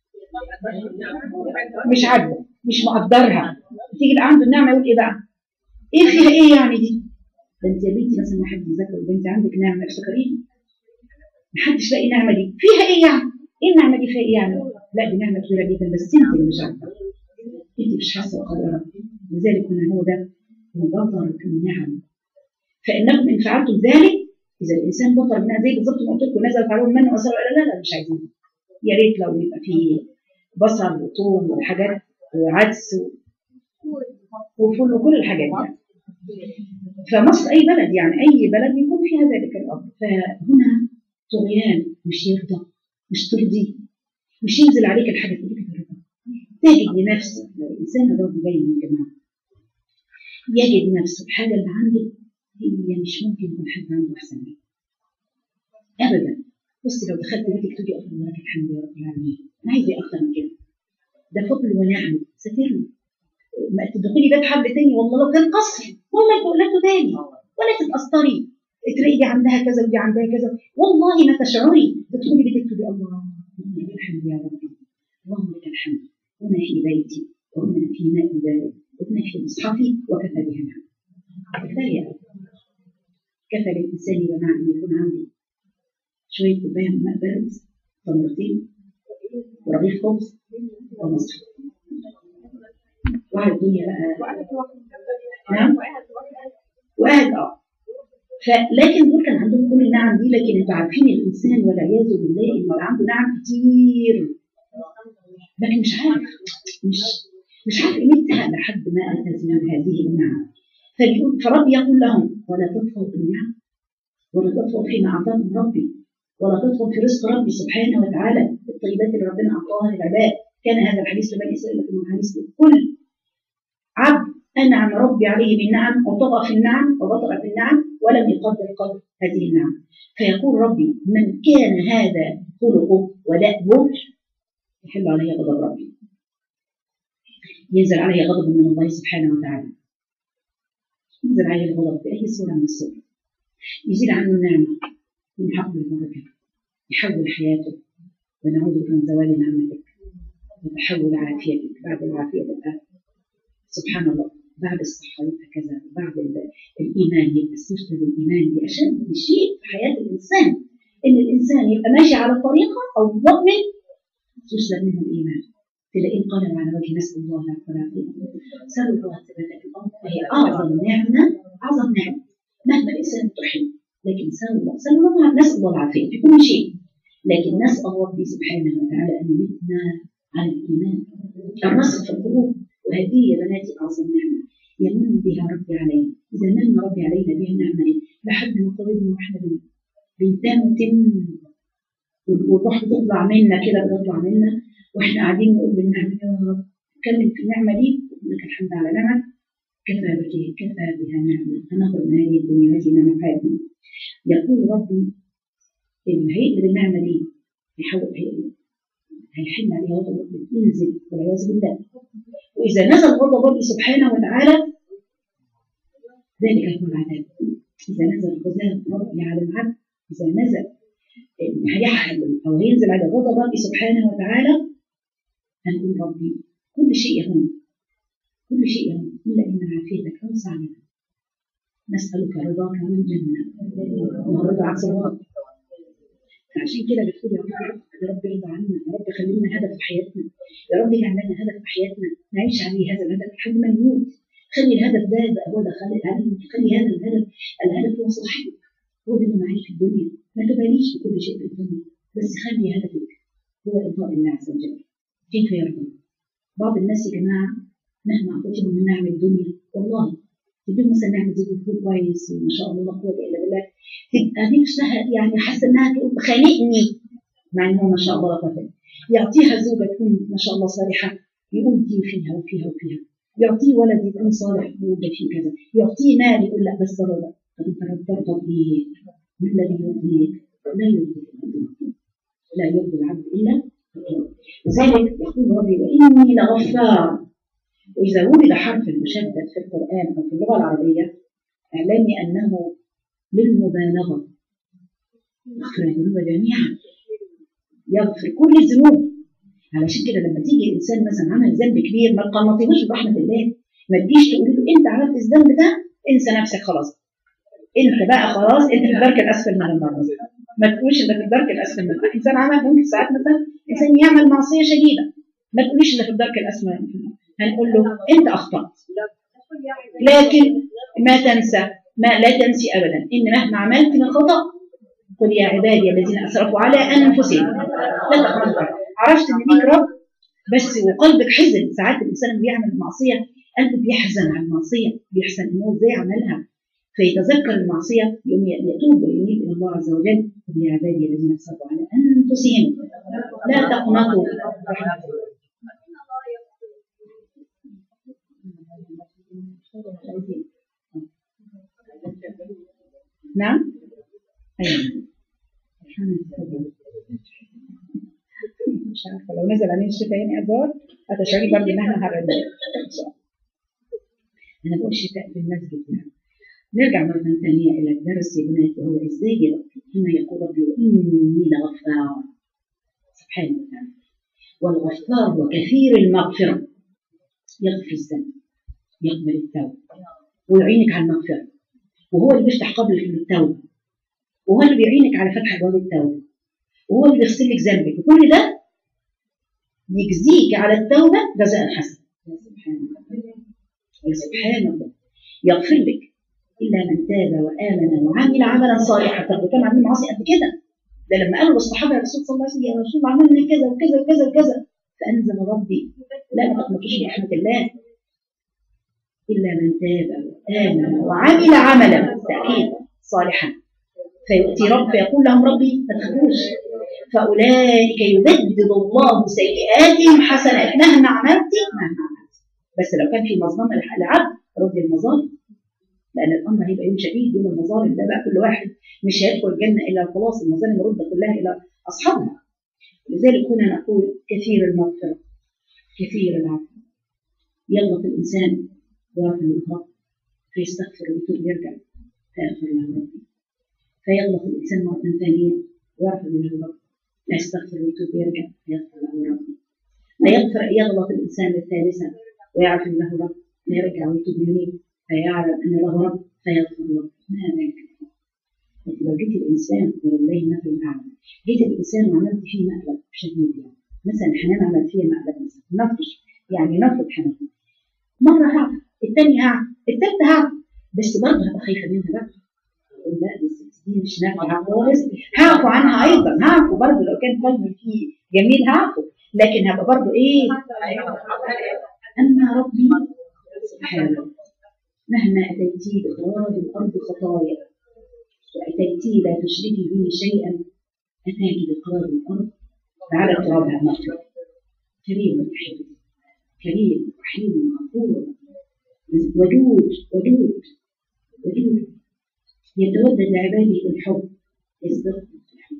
مش عاجبه مش مقدرها تيجي بقى عنده النعمه يقول ايه بقى؟ ايه فيها ايه يعني دي؟ ده انت يا بنتي مثلا حد يذاكر ده انت عندك نعمه افتكريها محدش لاقي النعمه دي فيها ايه يعني؟ ايه النعمه دي فيها ايه يعني؟ لا دي نعمه كبيره جدا بس انت اللي مش عارفه انت مش حاسه بقدرها لذلك هنا هو ده البطر في النعم فانكم ان فعلتم ذلك اذا الانسان بطر منها زي بالظبط ما قلت لكم نزلت عليهم منه وسوء لا لا لا مش عايزين يا ريت لو يبقى فيه بصل وثوم وحاجات وعدس وفول وكل الحاجات يعني فمصر اي بلد يعني اي بلد يكون فيها ذلك الامر فهنا طغيان مش يرضى مش ترضي مش ينزل عليك الحاجه تقول لك الرضا تجد لنفسك لو الانسان الراضي باين يا جماعه يجد نفسه الحاجه اللي عنده هي مش ممكن يكون حد عنده احسن منه ابدا بصي لو دخلت بيتك تقولي اللهم لك الحمد يا رب العالمين انا عايزه ايه اكتر من كده ده فضل ونعمه سترني ما تدخلي بيت حد تاني والله لو كان قصر والله لا تبالي ولا تتأثري تلاقي دي عندها كذا ودي عندها كذا والله ما تشعري تدخلي بيتك تقولي الله لك الحمد يا رب اللهم لك الحمد هنا في بيتي وهنا في ماء بارد وهنا في مصحفي وكفى بها نعم كفايه كفى للانسان يا جماعه ان يكون عنده شويه كوبايه من ماء بارد تمرتين ورغيف خبز ومصحف وعلى الدنيا بقى وقعدت وقت نعم. وقعدت وقت وقاعد اه فلكن دول كان عندهم كل النعم دي لكن انتوا عارفين الانسان والعياذ بالله ان يبقى عنده نعم كتير لكن مش عارف مش مش عارف قيمتها لحد ما اتت من هذه النعم فيقول فرب يقول لهم ولا تطفوا بالنعم ولا تطفوا فيما اعطاكم ربي ولا تطفوا في رزق ربي سبحانه وتعالى الطيبات اللي ربنا اعطاها للعباد كان هذا الحديث لبني اسرائيل لكن هو حديث لكل عبد انعم ربي عليه بالنعم وطغى في النعم وبطغ في النعم ولم يقدر قدر هذه النعم فيقول ربي من كان هذا خلقه ودأبه يحل عليه غضب ربي ينزل عليه غضب من الله سبحانه وتعالى ينزل عليه الغضب بأي صورة من الصور يزيد عنه النعمة يمحق البركة يحول حياته ونعوذ بك من زوال نعمتك وتحول عافيتك بعد العافية تبقى سبحان الله بعد الصحة يبقى كذا بعد ال- الإيمان يبقى السجن بالإيمان دي أشد شيء في حياة الإنسان إن الإنسان يبقى ماشي على الطريقة أو مؤمن يسلب منه الإيمان تلاقيه انقلب على وجه نسأل الله العفو والعافية سأل الله الثبات في الأرض وهي أعظم نعمة أعظم نعمة مهما الإنسان تحب لكن سأل الله سأل الله نسأل الله العافية في كل شيء لكن نسأل ربي سبحانه وتعالى أن يمتنا على الإيمان الرسخ في القلوب وهذه يا بناتي أعظم نعمة يمن بها ربي علينا إذا من ربي علينا بها النعمة دي لحد ما قربنا وإحنا بن- بنتمتم والروح بتطلع منا كده بتطلع منا واحنا قاعدين نقول بالنعمة يا رب نتكلم في النعمة دي لك الحمد على نعمة كفى بك كفى بها نعمة هنخرج من هذه الدنيا هذه نعمة حياتنا يقول ربي اللي هيقلب النعمة دي يحول هي- هيحن عليها غضب ربي ينزل والعياذ بالله وإذا نزل غضب ربي سبحانه وتعالى ذلك هو العذاب إذا نزل غضب ربي على العبد إذا نزل هيحل أو هينزل على غضب ربي سبحانه وتعالى هنقول ربي كل شيء يهون كل شيء يهون إلا إن عافيتك أوسع لنا نسألك رضاك والجنة والرضا عن صراط فعشان كده بتقول يا رب يا رب ارضى عنا يا رب خلي لنا هدف في حياتنا يا رب اجعل لنا هدف في حياتنا نعيش عليه هذا الهدف لحد ما نموت خلي الهدف ده يبقى هو ده خلي خلي هذا الهدف الهدف هو صاحبك هو ده اللي معاك في الدنيا ما تباليش بكل شيء في الدنيا بس خلي هدفك هو ارضاء الله عز وجل كيف يرضى؟ بعض الناس يا جماعه مهما اعطيتهم من نعم الدنيا والله تديهم مثلا نعمه زي الفول كويس وما شاء الله لا قوه الا بالله تبقى نفسها يعني حاسه انها تقول خانقني مع ان هو ما شاء الله لا قوه إلا بالله. يعطيها زوجه تكون ما شاء الله صالحه يقول دي فيها وفيها وفيها يعطيه ولد يكون صالح يقول ده فيه كذا يعطيه مال يقول لا بس ده رضا طب انت ترضى بايه؟ ما الذي يرضيك؟ لا يرضي لا يرضي العبد الا الله. لذلك يقول ربي واني لغفار واذا وجد حرف المشدد في القران او في اللغه العربيه اعلمي انه للمبالغه يغفر الذنوب جميعا يغفر كل الذنوب علشان كده لما تيجي الانسان مثلا عمل ذنب كبير ما تقنطيهوش برحمه الله ما تجيش تقول له انت عملت الذنب ده انسى نفسك خلاص انت بقى خلاص انت في الدرك الاسفل من النار مثلا ما تقولش انت في الدرك الاسفل من النار انسان عمل ممكن ساعات مثلا انسان يعمل معصيه شديده ما تقوليش انت في الدرك الاسفل من النار هنقول له انت اخطات لكن ما تنسى ما لا تنسي ابدا ان مهما عملت من خطا قل يا عبادي الذين اسرفوا على انفسهم لا تقنطوا عرفت ان ليك رب بس وقلبك حزن ساعات الانسان اللي بيعمل معصيه قلبه بيحزن على المعصيه بيحزن انه ازاي عملها فيتذكر المعصيه يوم يتوب وينيب الى الله عز وجل قل يا عبادي الذين اسرفوا على انفسهم لا تقنطوا رحمه الله نعم ايوه مش عارفه لو نزل عليه الشتاء هنا ازار هتشعري برضه ان احنا هرب انا بقول شتاء في المسجد يعني نرجع مرة ثانية إلى الدرس يا بنات وهو إزاي هنا يقول ربي وإني لغفار سبحانه وتعالى والغفار وكثير المغفرة يغفر الذنب يقبل التوبة ويعينك على المغفرة وهو اللي بيفتح قبلك للتوبة وهو اللي بيعينك على فتح ابواب التوبه وهو اللي بيغسل لك ذنبك وكل ده يجزيك على التوبه جزاء حسن يا سبحان الله يا سبحان الله يغفر لك الا من تاب وامن وعمل عملا صالحا طب وكان عاملين معاصي قد كده ده لما قالوا للصحابه يا رسول صلى الله عليه وسلم يا رسول الله عملنا كذا وكذا وكذا وكذا فانزل ربي لا ما تقنطوش من رحمه الله الا من تاب وامن وعمل عملا تاكيد صالحا فيؤتي رب فيقول لهم ربي ما تخافوش فاولئك يبدل الله سيئاتهم حسنات مهما عملت مهما عملت بس لو كان في مظلمه العبد رد المظالم لان الامر هيبقى يوم شديد يوم المظالم ده بقى كل واحد مش هيدخل الجنه الا خلاص المظالم رد كلها الى اصحابها لذلك هنا نقول كثير المغفره كثير العفو يغلط الانسان ويغفر له فيستغفر ويتوب يرجع فيغفر له ربي فيغلط الانسان مره ثانيه ويغفر له ربي لا يستغفر ويتوب يرجع فيغفر له ربي لا يغفر يغلط الانسان الثالثه ويعرف له رب فيرجع ويتوب ينيب فيعلم ان له رب فيغفر له ما هذا الكلام لكن لو جيت الانسان ولله مثل الاعلى جيت الانسان وعملت فيه مقلب شديد يعني مثلا حنان عملت فيه مقلب مثلا نفش يعني نفض حنان مره هعرف الثانيه هعرف الثالثه هعرف بس برضه هبقى خايفه منها بقى أقول لا دي الست دي مش نافعه خالص هعفو عنها ايضا هعفو برضه لو كان قلبي فيه جميل هعفو لكن هبقى برضه ايه اما ربي سبحانه مهما اتيتي بخراب الارض خطايا واتيتي لا تشركي به شيئا اتاك بقرار الارض فعلى ترابها مغفرة كريم رحيم كريم رحيم غفور ودود ودود ودود يتودد لعباده بالحب يزداد في الحب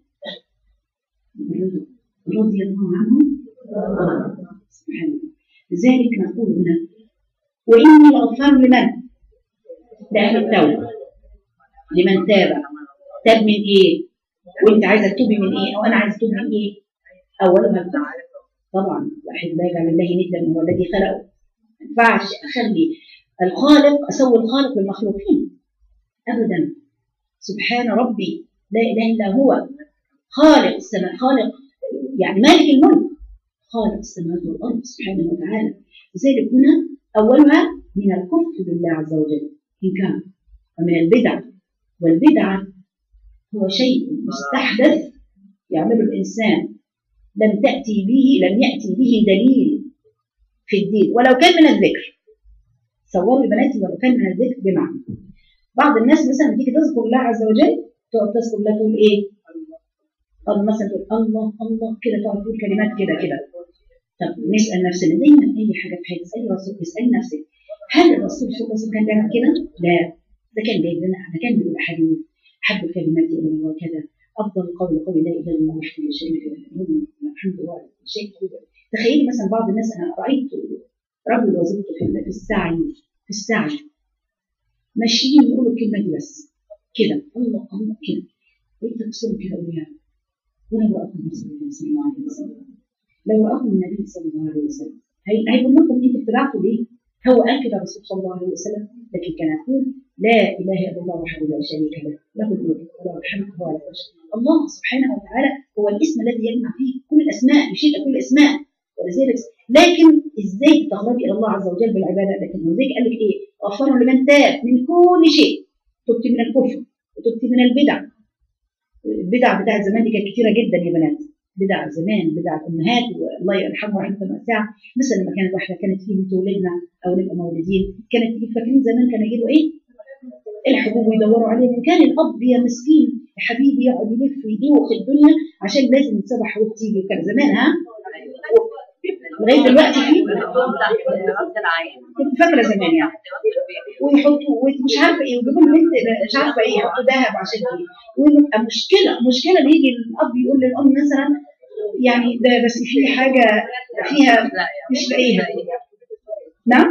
بالرضا رضي الله عنهم سبحان الله لذلك نقول هنا واني لغفار لمن؟ لاهل التوبه لمن تاب تاب من ايه؟ وانت عايزه تتوبي من ايه؟ او انا عايزه اتوب من ايه؟ اولها التعالى طبعا واحد لا يجعل الله ندا هو الذي خلقه ما ينفعش اخلي الخالق اسوي الخالق بالمخلوقين ابدا سبحان ربي لا اله الا هو خالق السماء خالق يعني مالك الملك خالق السماوات والارض سبحانه وتعالى لذلك هنا اولها من الكفر بالله عز وجل ان كان ومن البدع والبدعه هو شيء مستحدث يعمله الانسان لم تاتي به لم ياتي به دليل في الدين ولو كان من الذكر صوروا بناتي ولو كان من الذكر بمعنى بعض الناس مثلا تيجي تذكر الله عز وجل تقعد تذكر الله تقول ايه؟ أو مثلا تقول الله الله كده تقعد تقول كلمات كده كده طب نسال نفسنا دايما اي حاجه في حياتك اسالي الرسول اسالي نفسك هل الرسول صلى الله عليه وسلم كان بيعمل كده؟ لا ده كان جايب لنا ده كان بيقول احاديث احب الكلمات الى الله كذا افضل قول قول لا اله الا الله وحده لا شريك له الحمد لله شيء تخيلي مثلا بعض الناس انا رايت رجل وزوجته في السعي في السعي ماشيين يقولوا الكلمه دي بس كده الله الله كده انت تبصروا كده ويا ولو راكم رسول الله صلى الله عليه وسلم لو راكم النبي صلى الله عليه وسلم هيقول لكم انتوا اتبعتوا ليه؟ هو قال كده الرسول صلى الله عليه وسلم لكن كان يقول لا اله الا الله وحده لا شريك له له الملك وله الحمد وهو على كل شيء الله سبحانه وتعالى هو الاسم الذي يجمع فيه كل الاسماء يشيل كل الاسماء ولذلك لكن ازاي تقربي الى الله عز وجل بالعباده لكن ولذلك قال لك ايه؟ غفر لمن تاب من كل شيء تبت من الكفر وتبت من البدع البدع بتاعت زمان دي كانت كثيره جدا يا بنات بدع زمان بدع الامهات والله يرحمها رحمه واسعه مثلا لما كانت واحده كانت فيه تولدنا او نبقى مولودين كانت تيجي فاكرين زمان كانوا يجيبوا ايه؟ الحبوب ويدوروا عليها كان الاب يا مسكين يا حبيبي يقعد يلف ويدوخ الدنيا عشان لازم يتسبح حبوب تيجي وكان زمان ها لغايه دلوقتي في كنت فاكره زمان يعني ويحطوا ومش عارفه ايه ويجيبوا البنت مش عارفه ايه يحطوا ذهب عشان ايه ويبقى مشكله مشكله اللي يجي الاب يقول للام مثلا يعني ده بس في حاجه فيها مش لاقيها نعم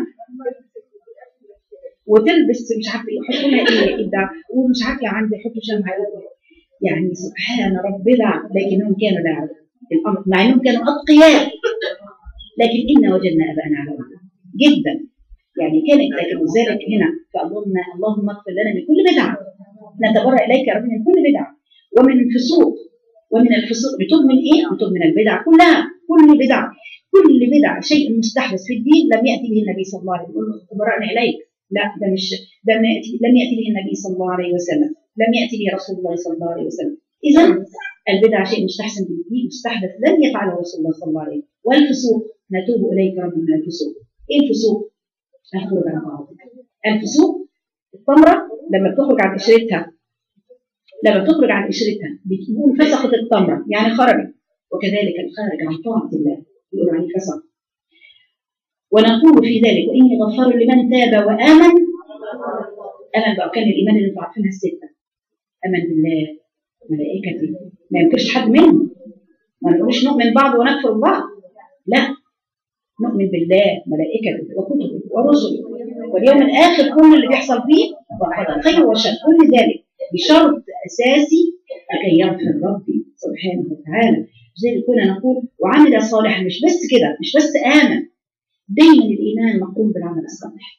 وتلبس مش عارفه ايه يحطوا لها ايه كده ومش عارفه عندي يحطوا شمعة يعني سبحان ربنا لكنهم كانوا لا الامر مع انهم كانوا اتقياء لكن انا وجدنا اباءنا على امر جدا يعني كانت لكن ذلك هنا فاللهم اللهم اغفر لنا من كل بدعه نتبرأ اليك يا رب من كل بدعه ومن الفسوق ومن الفسوق بتوب من ايه؟ بتوب من البدع كلها كل بدع كل بدعة شيء مستحدث في الدين لم يأتي به النبي صلى الله عليه وسلم يقول له برأني إليك لا ده مش ده لم يأتي, لم يأتي به النبي صلى الله عليه وسلم لم يأتي به رسول الله صلى الله عليه وسلم إذا البدعة شيء مستحسن بالدين مستحدث لم يفعله رسول الله صلى الله عليه وسلم والفسوق نتوب إليك ربي من الفسوق إيه الفسوق؟ الخروج عن طاعتك الفسوق التمرة لما بتخرج عن قشرتها لما بتخرج عن قشرتها بتقول فسخت التمرة يعني خرجت وكذلك الخارج عن طاعة الله يقول عليه فسق ونقول في ذلك وإني غفار لمن تاب وآمن آمن بأركان الإيمان اللي انتوا عارفينها الستة آمن بالله ملائكته ما ينكرش حد منهم ما نقولش نؤمن بعض ونكفر بعض لا نؤمن بالله ملائكته وكتبه ورسله واليوم الآخر كل اللي بيحصل فيه وقد خير وشر كل ذلك بشرط أساسي لكي يغفر ربي سبحانه وتعالى زي كنا نقول وعمل صالحا مش بس كده مش بس آمن دايما الإيمان مقوم بالعمل الصالح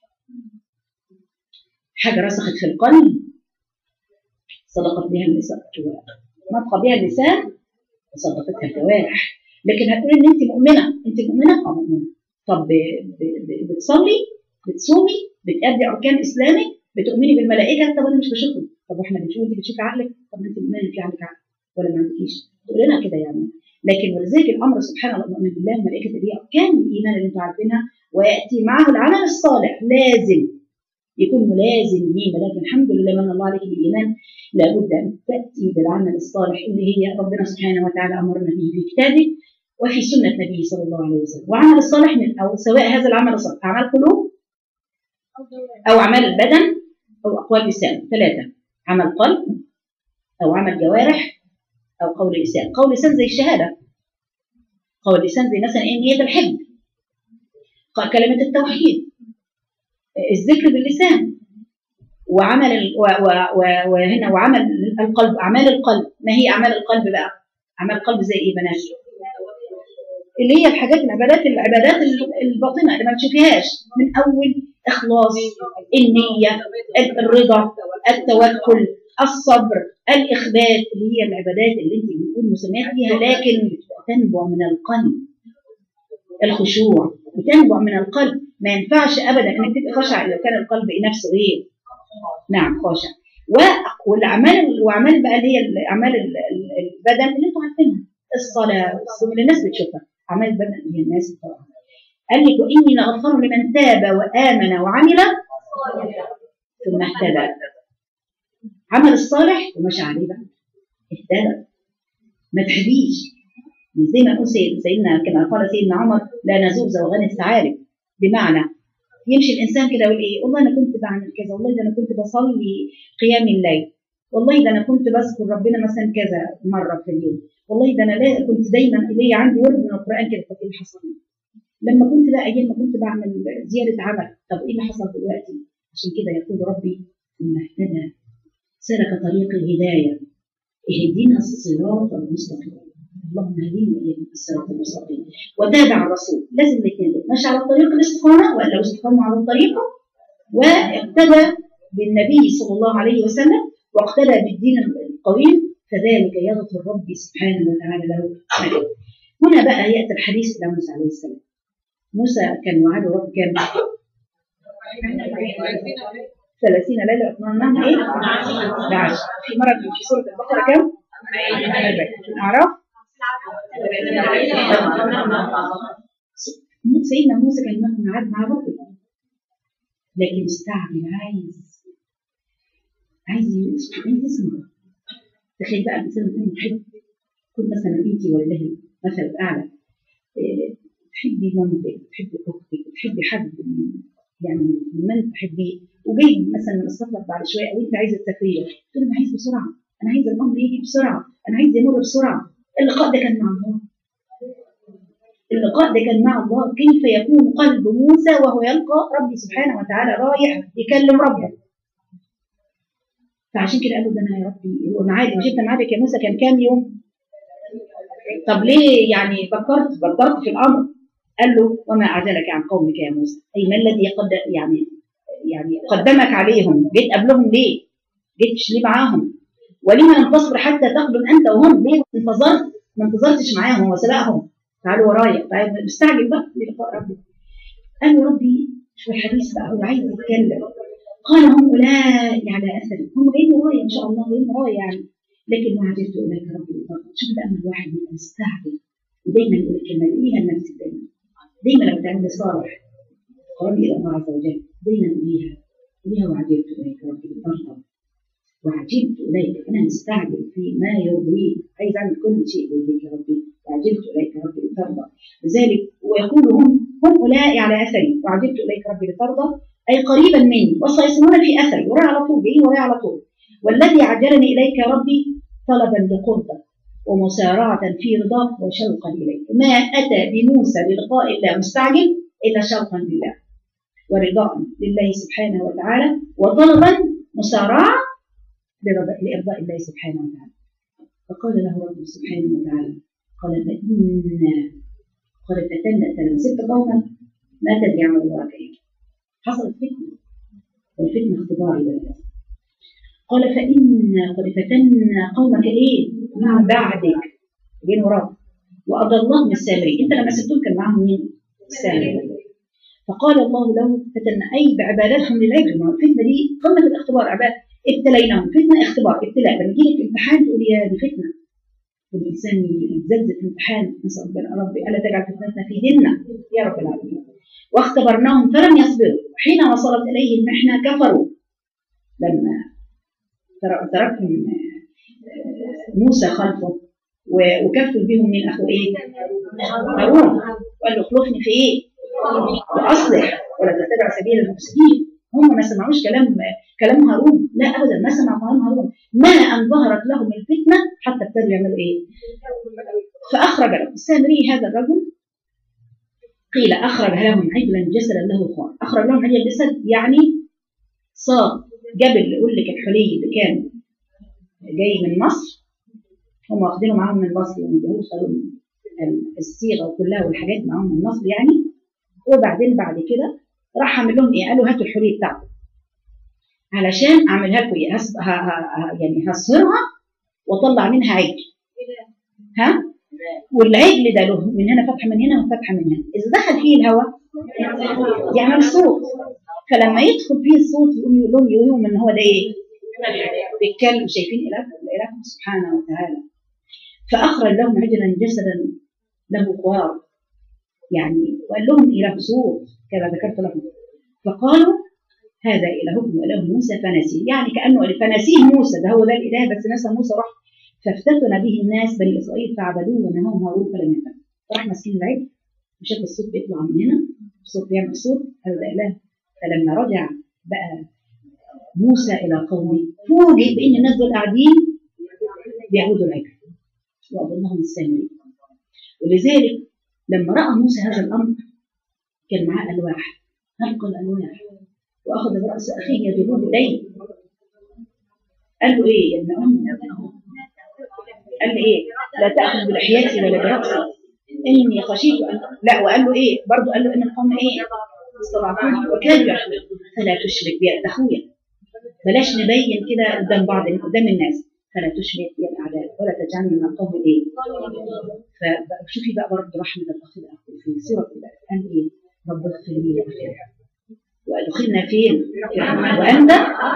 حاجة رسخت في القلب صدقت بها اللسان نطق بها اللسان وصدقتها الجوارح لكن هتقول ان انت مؤمنه انت مؤمنه اه مؤمنه طب بتصلي بتصومي بتأدي اركان اسلامك بتؤمني بالملائكه طب انا مش بشوفهم طب احنا بنشوف انت بتشوفي عقلك طب ما انت مؤمنه في عندك عقل ولا ما عندكيش تقول لنا كده يعني لكن ولذلك الامر سبحان الله نؤمن بالله الملائكه دي اركان الايمان اللي انتم عارفينها وياتي معه العمل الصالح لازم يكون ملازم ليه لكن الحمد لله من الله عليك بالايمان لابد ان تاتي بالعمل الصالح اللي هي ربنا سبحانه وتعالى امرنا به في كتابه وفي سنه نبيه صلى الله عليه وسلم وعمل الصالح من او سواء هذا العمل الصالح اعمال قلوب او اعمال البدن او اقوال لسان ثلاثه عمل قلب او عمل جوارح او قول لسان قول لسان زي الشهاده قول لسان زي مثلا ايه نيه الحب كلمه التوحيد الذكر باللسان وعمل ال... و... و... و... وهنا وعمل القلب اعمال القلب ما هي اعمال القلب بقى اعمال القلب زي ايه بنات اللي هي الحاجات العبادات العبادات الباطنه اللي ما بتشوفيهاش من اول اخلاص النيه الرضا التوكل الصبر الاخبات اللي هي العبادات اللي انت بنقول مسميات فيها لكن تنبع من القلب الخشوع بتنبع من القلب ما ينفعش ابدا انك تبقى خاشع لو كان القلب نفسه ايه نعم خاشع والاعمال واعمال بقى اللي هي اعمال البدن اللي انتوا عارفينها الصلاه والصوم اللي الناس بتشوفها اعمال البدن اللي هي الناس بتوعها قال لك واني لغفار لمن تاب وامن وعمل ثم اهتدى عمل الصالح ومشى عليه بقى اهتدى ما تحبيش زي ما نقول سيدنا كما قال سيدنا عمر لا نزوغ زوغان الثعالب بمعنى يمشي الانسان كده يقول ايه والله انا كنت بعمل كذا والله ده انا كنت بصلي قيام الليل والله ده انا كنت بذكر ربنا مثلا كذا مره في اليوم والله ده انا لا كنت دايما ليا عندي ورد من القران كده طب ايه اللي حصل لما كنت بقى ايام ما كنت بعمل زياده عمل طب ايه اللي حصل دلوقتي عشان كده يقول ربي ثم اهتدى سلك طريق الهدايه اهدنا الصراط المستقيم اللهم اهدنا واياكم الصراط المستقيم وتابع الرسول لازم الاثنين دول مشى على طريق الاستقامه ولا استقاموا على الطريقه واقتدى بالنبي صلى الله عليه وسلم واقتدى بالدين القويم فذلك يغفر ربي سبحانه وتعالى له هنا بقى ياتي الحديث الى موسى عليه السلام موسى كان وعده رب كام 30 ليله اتمنى ايه؟ 11 في مره في سوره البقره كام؟ 40 في الاعراف سيدنا موسى كان له ميعاد مع ربه لكن مستعجل عايز عايز عايز يسمع تخيل بقى الانسان يكون محب يكون مثلا انت ولله مثل اعلى تحبي مامتك تحبي اختك تحبي حد يعني من تحبيه وجاي مثلا من السفر بعد شويه او انت عايزه تسافري تقول انا عايز بسرعه انا عايز الامر يجي بسرعه انا عايز يمر بسرعه اللقاء ده كان مع الله اللقاء ده كان مع الله كيف يكون قلب موسى وهو يلقى ربي سبحانه وتعالى رايح يكلم ربه فعشان كده قالوا ده انا يا ربي هو معادي مش انت معادك يا موسى كان كام يوم طب ليه يعني فكرت فكرت في الامر قال له وما اعجلك عن قومك يا موسى اي ما الذي قد يعني يعني قدمك عليهم جيت قبلهم ليه جيتش ليه معاهم ولما لم تصبر حتى تقدم انت وهم ليه انتظرت ما انتظرتش معاهم وسبقهم تعالوا ورايا تعالوا مستعجل بقى للقاء ربي قال له ربي شو الحديث بقى هو عايز يتكلم قال هم اولئك على اثري هم جايين ورايا ان شاء الله جايين ورايا يعني لكن ما عجبت اولئك ربي لطاقة شوف بقى من الواحد يبقى مستعجل ودايما يقول الكلمه دي ليها النفس دايما دايما لما تعمل صالح قرب الى الله عز وجل دايما قوليها قوليها وعجبت اليك ربي لترضى وعجبت اليك انا مستعجل في ما يرضيك عايز اعمل كل شيء يرضيك يا ربي وعجبت اليك ربي لترضى لذلك ويقول هم هم اولئك على اثري وعجبت اليك ربي لترضى اي قريبا مني وسيصلون في اثري وراي على طول جايين وراي على طول والذي عجلني اليك يا ربي طلبا لقربك ومسارعة في رضاك وشوقا إليك ما أتى بموسى للقاء الله مستعجل إلا شوقا لله ورضاء لله سبحانه وتعالى وطلبا مسارعة لرضا- لإرضاء الله سبحانه وتعالى فقال له رب سبحانه وتعالى قال فإنا قال فتنة لما سبت قوما ما تدري عن وراك إيه حصلت فتنة والفتنة اختبار لله قال فإنا قد فتنا قومك إيه من بعدك جين وراك وأضلهم السامري أنت لما سبتهم كان معاهم مين؟ السامري فقال الله له فتنا أي بعبادتهم للعجل ما هو الفتنة دي قمة الاختبار عباد ابتليناهم فتنة اختبار ابتلاء لما يجي لك امتحان تقول يا دي فتنة والإنسان يتزلزل في امتحان نسأل ربنا ربي ألا تجعل فتنتنا في ديننا يا رب العالمين واختبرناهم فلم يصبروا حين وصلت إليه المحنة كفروا لما تر- تركهم آه، موسى خلفه و- وكفل بهم من اخو ايه؟ هارون وقال له اخلفني في ايه؟ واصلح ولا تتبع سبيل المفسدين هم ما سمعوش كلام كلام هارون لا ابدا ما سمعوا كلام هارون ما ان ظهرت لهم الفتنه حتى ابتدوا يعملوا ايه؟ فاخرج لهم السامري هذا الرجل قيل اخرج لهم عجلا جسدا له خوار اخرج لهم عجل جسد يعني صاد جاب اللي يقول لك الحلي اللي كان جاي من مصر هم واخدينه معاهم من مصر يعني بيوصلوا الصيغه وكلها والحاجات معاهم من مصر يعني وبعدين بعد كده راح عامل لهم ايه؟ قالوا هاتوا الحلي بتاعكم علشان اعملها لكم ايه؟ هس... ه... ه... ه... يعني هصهرها واطلع منها عجل ها؟ والعجل ده له من هنا فتحه من هنا وفتحه من هنا اذا دخل فيه الهواء يعمل صوت فلما يدخل فيه الصوت يقوم يقول لهم يقولهم ان هو ده ايه؟ بيتكلم شايفين الهكم الهكم سبحانه وتعالى فاخرج لهم عجلا جسدا له خوار يعني وقال لهم اله صوت كما ذكرت لكم فقالوا هذا الهكم واله موسى فنسي يعني كانه فنسيه موسى ده هو ده الاله بس نسى موسى راح فافتتن به الناس بني اسرائيل فعبدوه ونهاهم هارون فلم يفعل فراح ماسكين العجل وشاف الصوت بيطلع من هنا الصوت بيعمل صوت هذا اله فلما رجع بقى موسى الى قومه فوجئ بان الناس دول قاعدين بيعبدوا العجل واضلهم السامري ولذلك لما راى موسى هذا الامر كان معاه الواح نلقى الالواح واخذ براس اخيه يجره اليه قال له ايه يا ابن ام قال له ايه لا تاخذ بلحيتي ولا براسي اني خشيت ان لا وقال له ايه برضه قال له ان القوم ايه استضعفوني وكانوا يحملون فلا تشرك بي ده اخويا بلاش نبين كده قدام بعض قدام الناس فلا تشرك بي الاعداء ولا تجعلني من القوم الايه فشوفي بقى برضه رحمه الاخ الاخ في سوره الان ايه رب اغفر لي واخرها وادخلنا فين وانت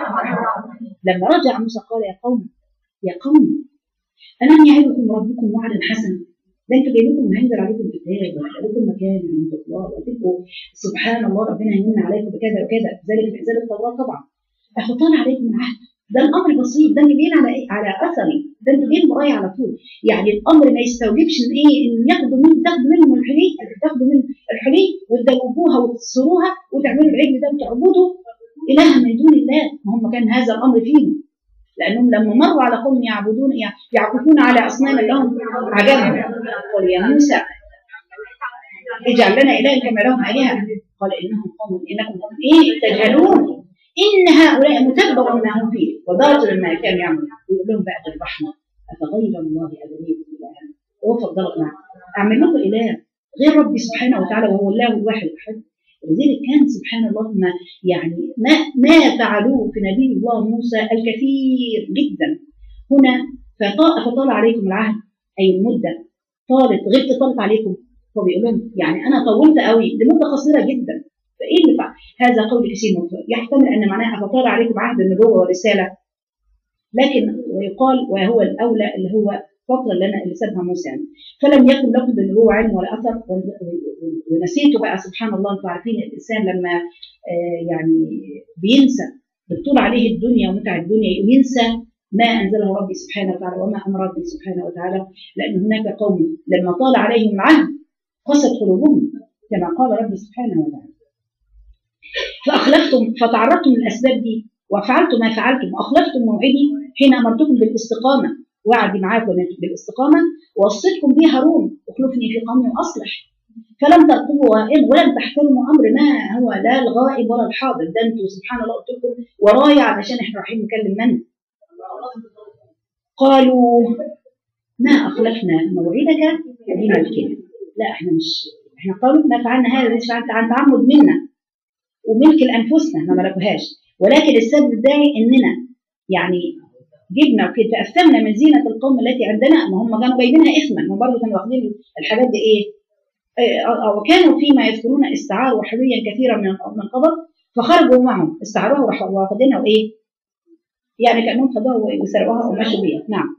لما رجع موسى قال يا قوم يا قوم ألم يعدكم ربكم وعدا حسنا ده انتوا جاي لكم هينزل عليكم كتاب وهيبقى لكم مكان عند الله وتبقوا سبحان الله ربنا هيمن عليكم بكذا وكذا ذلك في انزال التوراه طبعا احطان عليكم العهد ده الامر بسيط ده اللي جايين على ايه؟ على اثري ده انتوا جايين ورايا على طول يعني الامر ما يستوجبش ان ايه ان ياخدوا من تاخدوا منهم الحلي تاخدوا من الحلي وتدوبوها وتصروها وتعملوا العجل ده وتعبدوا الها من دون الله ما هم كان هذا الامر فيهم لانهم لما مروا على قوم يعبدون يعكفون على اصنام لهم عجبهم قال يا موسى اجعل لنا الها كما لهم الهه قال انهم قوم انكم قوم ايه تجهلون ان هؤلاء متبر ما هم فيه وباطل ما كانوا يعملون ويقول لهم بقى الرحمه افغير الله ابغيكم الها وهو فضلك معه اعمل لكم اله غير ربي سبحانه وتعالى وهو الله الواحد الاحد ولذلك كان سبحان الله ما يعني ما ما فعلوه في نبي الله موسى الكثير جدا هنا فطال, فطال عليكم العهد اي المده طالت غير طالت عليكم هو بيقول لهم يعني انا طولت قوي لمده قصيره جدا فايه اللي فعل هذا قول كثير من الفقهاء. يحتمل ان معناه افطال عليكم عهد النبوه والرساله لكن ويقال وهو الاولى اللي هو فتره اللي انا اللي سابها موسى يعني فلم يكن لكم بالنبوه علم ولا اثر ونسيتوا بقى سبحان الله انتم عارفين الانسان لما آه، يعني بينسى بتطول عليه الدنيا ومتع الدنيا ينسى ما انزله ربي سبحانه وتعالى وما امر ربي سبحانه وتعالى لان هناك قوم لما طال عليهم العهد قست قلوبهم كما قال ربي سبحانه وتعالى فاخلفتم فتعرضتم للاسباب دي وفعلتم ما فعلتم واخلفتم موعدي حين امرتكم بالاستقامه وعدي معاكم بالاستقامه ووصيتكم به هارون اخلفني في قومي واصلح فلم ترقبوا غائب ولم تحترموا امر ما هو لا الغائب ولا الحاضر ده انتوا سبحان الله قلت لكم ورايا علشان احنا رايحين نكلم من؟ قالوا ما اخلفنا موعدك يدينا الكلمه لا احنا مش احنا قالوا ما فعلنا هذا ليس فعلت عن تعمد منا وملك لانفسنا ما ملكوهاش ولكن السبب الداعي اننا يعني جبنا وكده تأثمنا من زينة القوم التي عندنا ما هم كانوا جايبينها إثما هم برضه كانوا واخدين الحاجات دي إيه؟ آه، وكانوا فيما يذكرون استعاروا حريا كثيرا من من قبل فخرجوا معهم استعاروها وراحوا واخدينها وإيه؟ يعني كأنهم خدوها وسرقوها ومشوا بيها نعم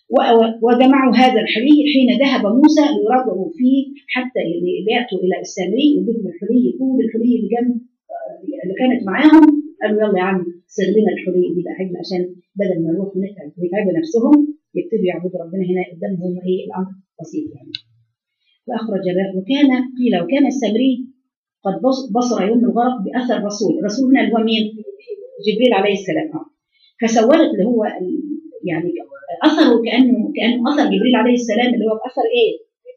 وجمعوا هذا الحلي حين ذهب موسى ليراجعوا فيه حتى ياتوا الى السامري وجدهم الحلي كل الحلي اللي جنب اللي كانت معاهم قالوا يلا يا عم سر لنا الحلي دي بقى عجل عشان بدل ما نروح نتعب ويتعبوا نفسهم يبتدوا يعبدوا ربنا هنا قدامهم ايه الامر بسيط يعني. فاخرج وكان قيل وكان السامري قد بصر يوم الغرق باثر رسول، الرسول هنا اللي هو مين؟ جبريل عليه السلام فسولت اللي هو يعني اثره كانه كانه اثر جبريل عليه السلام اللي هو باثر ايه؟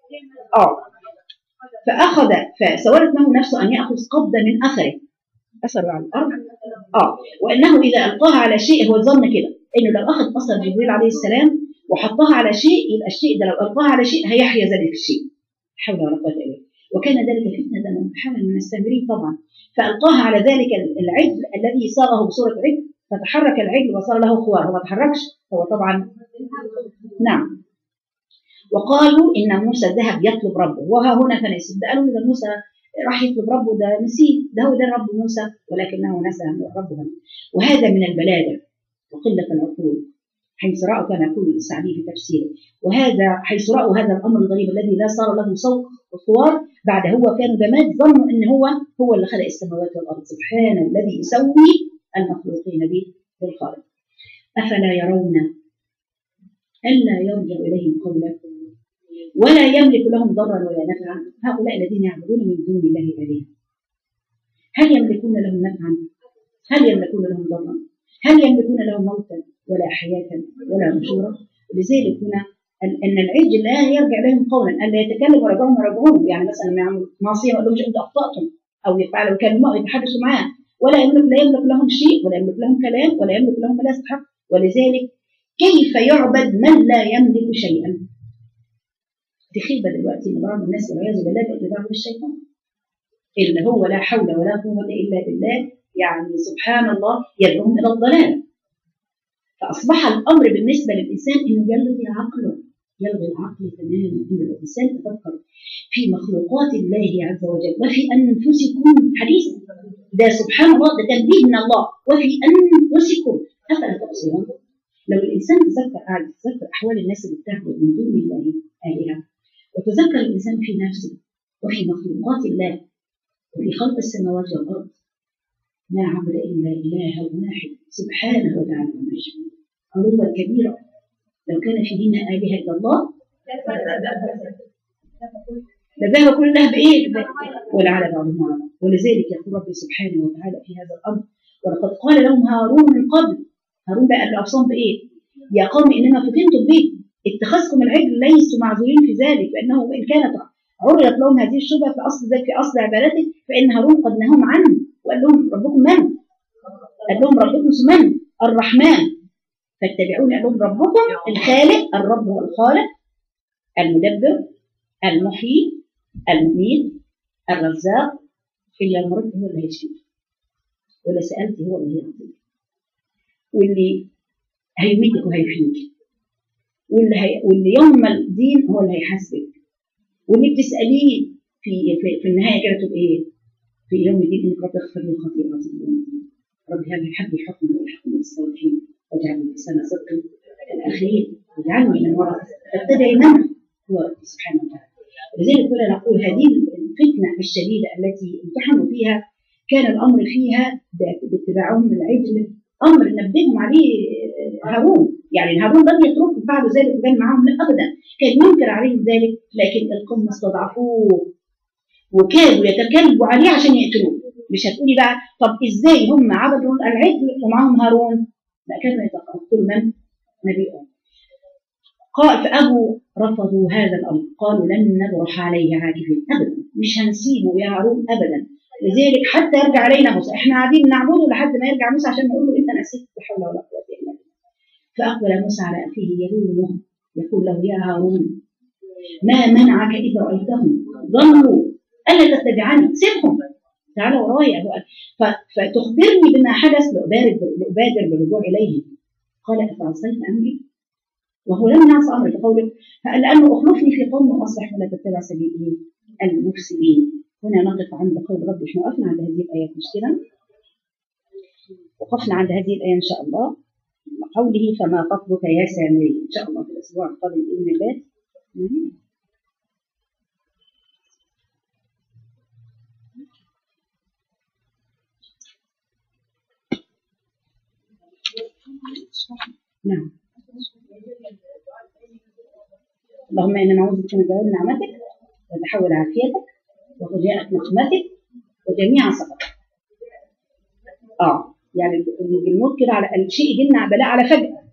اه فاخذ فسولت له نفسه ان ياخذ قبضه من اثره اثره على الارض اه وانه اذا القاها على شيء هو ظن كده انه لو اخذ اثر جبريل عليه السلام وحطها على شيء يبقى الشيء ده لو القاها على شيء هيحيا ذلك الشيء حول ولا قوه الا بالله وكان ذلك فتنه وامتحانا من السامري طبعا فالقاها على ذلك العجل الذي صاغه بصوره عجل فتحرك العجل وصار له خوار هو ما تحركش هو طبعا نعم وقالوا ان موسى ذهب يطلب ربه وها هنا فنسي قالوا اذا موسى راح يطلب ربه ده نسيه ده هو ده رب موسى ولكنه نسى ربه وهذا من البلاده وقله العقول حيث راوا كما يقول السعدي في تفسيره وهذا حيث راوا هذا الامر الغريب الذي لا صار له صوت وصور بعد هو كانوا جماد ظنوا ان هو هو اللي خلق السماوات والارض سبحانه الذي يسوي المخلوقين به بالخالق افلا يرون الا يرجع اليهم قولا ولا يملك لهم ضرا ولا نفعا هؤلاء الذين يعبدون من دون الله الهه هل يملكون لهم نفعا هل يملكون لهم ضرا هل يملكون لهم موتا ولا حياه ولا نشورا لذلك هنا ان العجل لا يرجع لهم قولا الا يتكلم ويرجعهم ويرجعون يعني مثلا لما يعملوا معصيه يقول لهم انتم اخطاتم او يفعلوا يكلموا يتحدثوا معاه ولا يملك لا يملك لهم شيء ولا يملك لهم كلام ولا يملك لهم ما لا يستحق ولذلك كيف يعبد من لا يملك شيئا دي خيبه دلوقتي ان بعض الناس والعياذ بالله بقت بتعبد الشيطان اللي هو لا حول ولا قوه الا بالله يعني سبحان الله يدعوهم الى الضلال فاصبح الامر بالنسبه للانسان انه يلغي عقله يلغي العقل تماما ان الانسان يتفكر في مخلوقات الله عز وجل وفي انفسكم حديث ده سبحان الله ده تنبيه من الله وفي انفسكم افلا تبصرون لو الانسان تذكر قاعد تذكر احوال الناس اللي بتعبد من دون الله الهه وتذكر الانسان في نفسه وفي مخلوقات الله وفي خلق السماوات والارض ما عبد الا اله واحد سبحانه وتعالى علوا كبيرا لو كان فيهن الهه الا الله لذهب كل ده بايه؟ ولعل بعضهم على ولذلك يقول ربي سبحانه وتعالى في هذا الامر ولقد قال لهم هارون من قبل هارون بقى الاعصام بايه؟ يا قوم انما فتنتم به اتخذكم العجل ليسوا معذورين في ذلك لانه وان كانت عرضت لهم هذه الشبهه في اصل ذلك في اصل عبادته فان هارون قد نهاهم عنه وقال لهم ربكم من؟ قال لهم ربكم من؟ الرحمن فاتبعوني قال لهم ربكم الخالق الرب هو الخالق المدبر المحيي المميت الرزاق اللي مرضت هو اللي هيشفيك ولا سألت هو اللي هيعطيك واللي هيميتك وهيحييك واللي هي... واللي يوم الدين هو اللي هيحاسبك واللي بتسأليه في في, في النهايه كده تبقى ايه؟ في يوم الدين انك رب اغفر لي خطيئتي رب هذا الحق حكم والحكم بالصالحين واجعلني لسان صدق الاخير واجعلني من ورثه فابتدى من هو رب سبحانه وتعالى لذلك كنا نقول هذه الفتنه الشديده التي امتحنوا فيها كان الامر فيها باتباعهم العجل امر نبههم عليه هارون يعني هارون لم يتركوا بعد ذلك وكان معهم لا ابدا كان ينكر عليهم ذلك لكن القوم استضعفوه وكادوا يتكلبوا عليه عشان يقتلوه مش هتقولي بقى طب ازاي هم عبدوا العجل ومعاهم هارون لا كانوا يتقتلوا من نبيهم قال فأبوا رفضوا هذا الأمر قالوا لن نبرح عليه عاكفين أبدا مش هنسيبه يا هارون أبدا لذلك حتى يرجع علينا موسى احنا قاعدين نعبده لحد ما يرجع موسى عشان نقول له انت نسيت لا حول ولا قوه الا بالله فاقبل موسى على اخيه يلومه يقول له يا هارون ما منعك اذ رايتهم ظنوا الا تتبعني سيبهم تعالى ورايا فتخبرني بما حدث لأبادر بالرجوع إليه قال أفعصيت أمري وهو لم يعص أمري بقوله لأنه أخلفني في قوم وأصلح ولا تتبع سبيل المفسدين هنا نقف عند قول رب احنا وقفنا عند هذه الآيات مش كده؟ وقفنا عند هذه الآية إن شاء الله قوله فما خطبك يا سامري إن شاء الله في الأسبوع القادم بإذن الله نعم اللهم إنا نعوذ بك من زوال نعمتك وتحول عافيتك وفجاءة نقمتك وجميع سخطك اه يعني الموت كده على الشيء يجي لنا بلاء على فجأة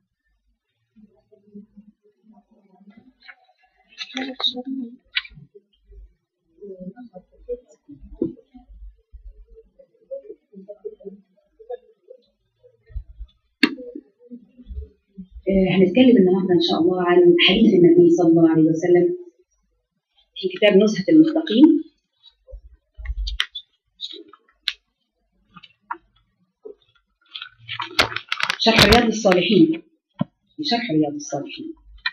هنتكلم النهارده ان شاء الله عن حديث النبي صلى الله عليه وسلم في كتاب نزهة المستقيم شرح رياض الصالحين شرح رياض الصالحين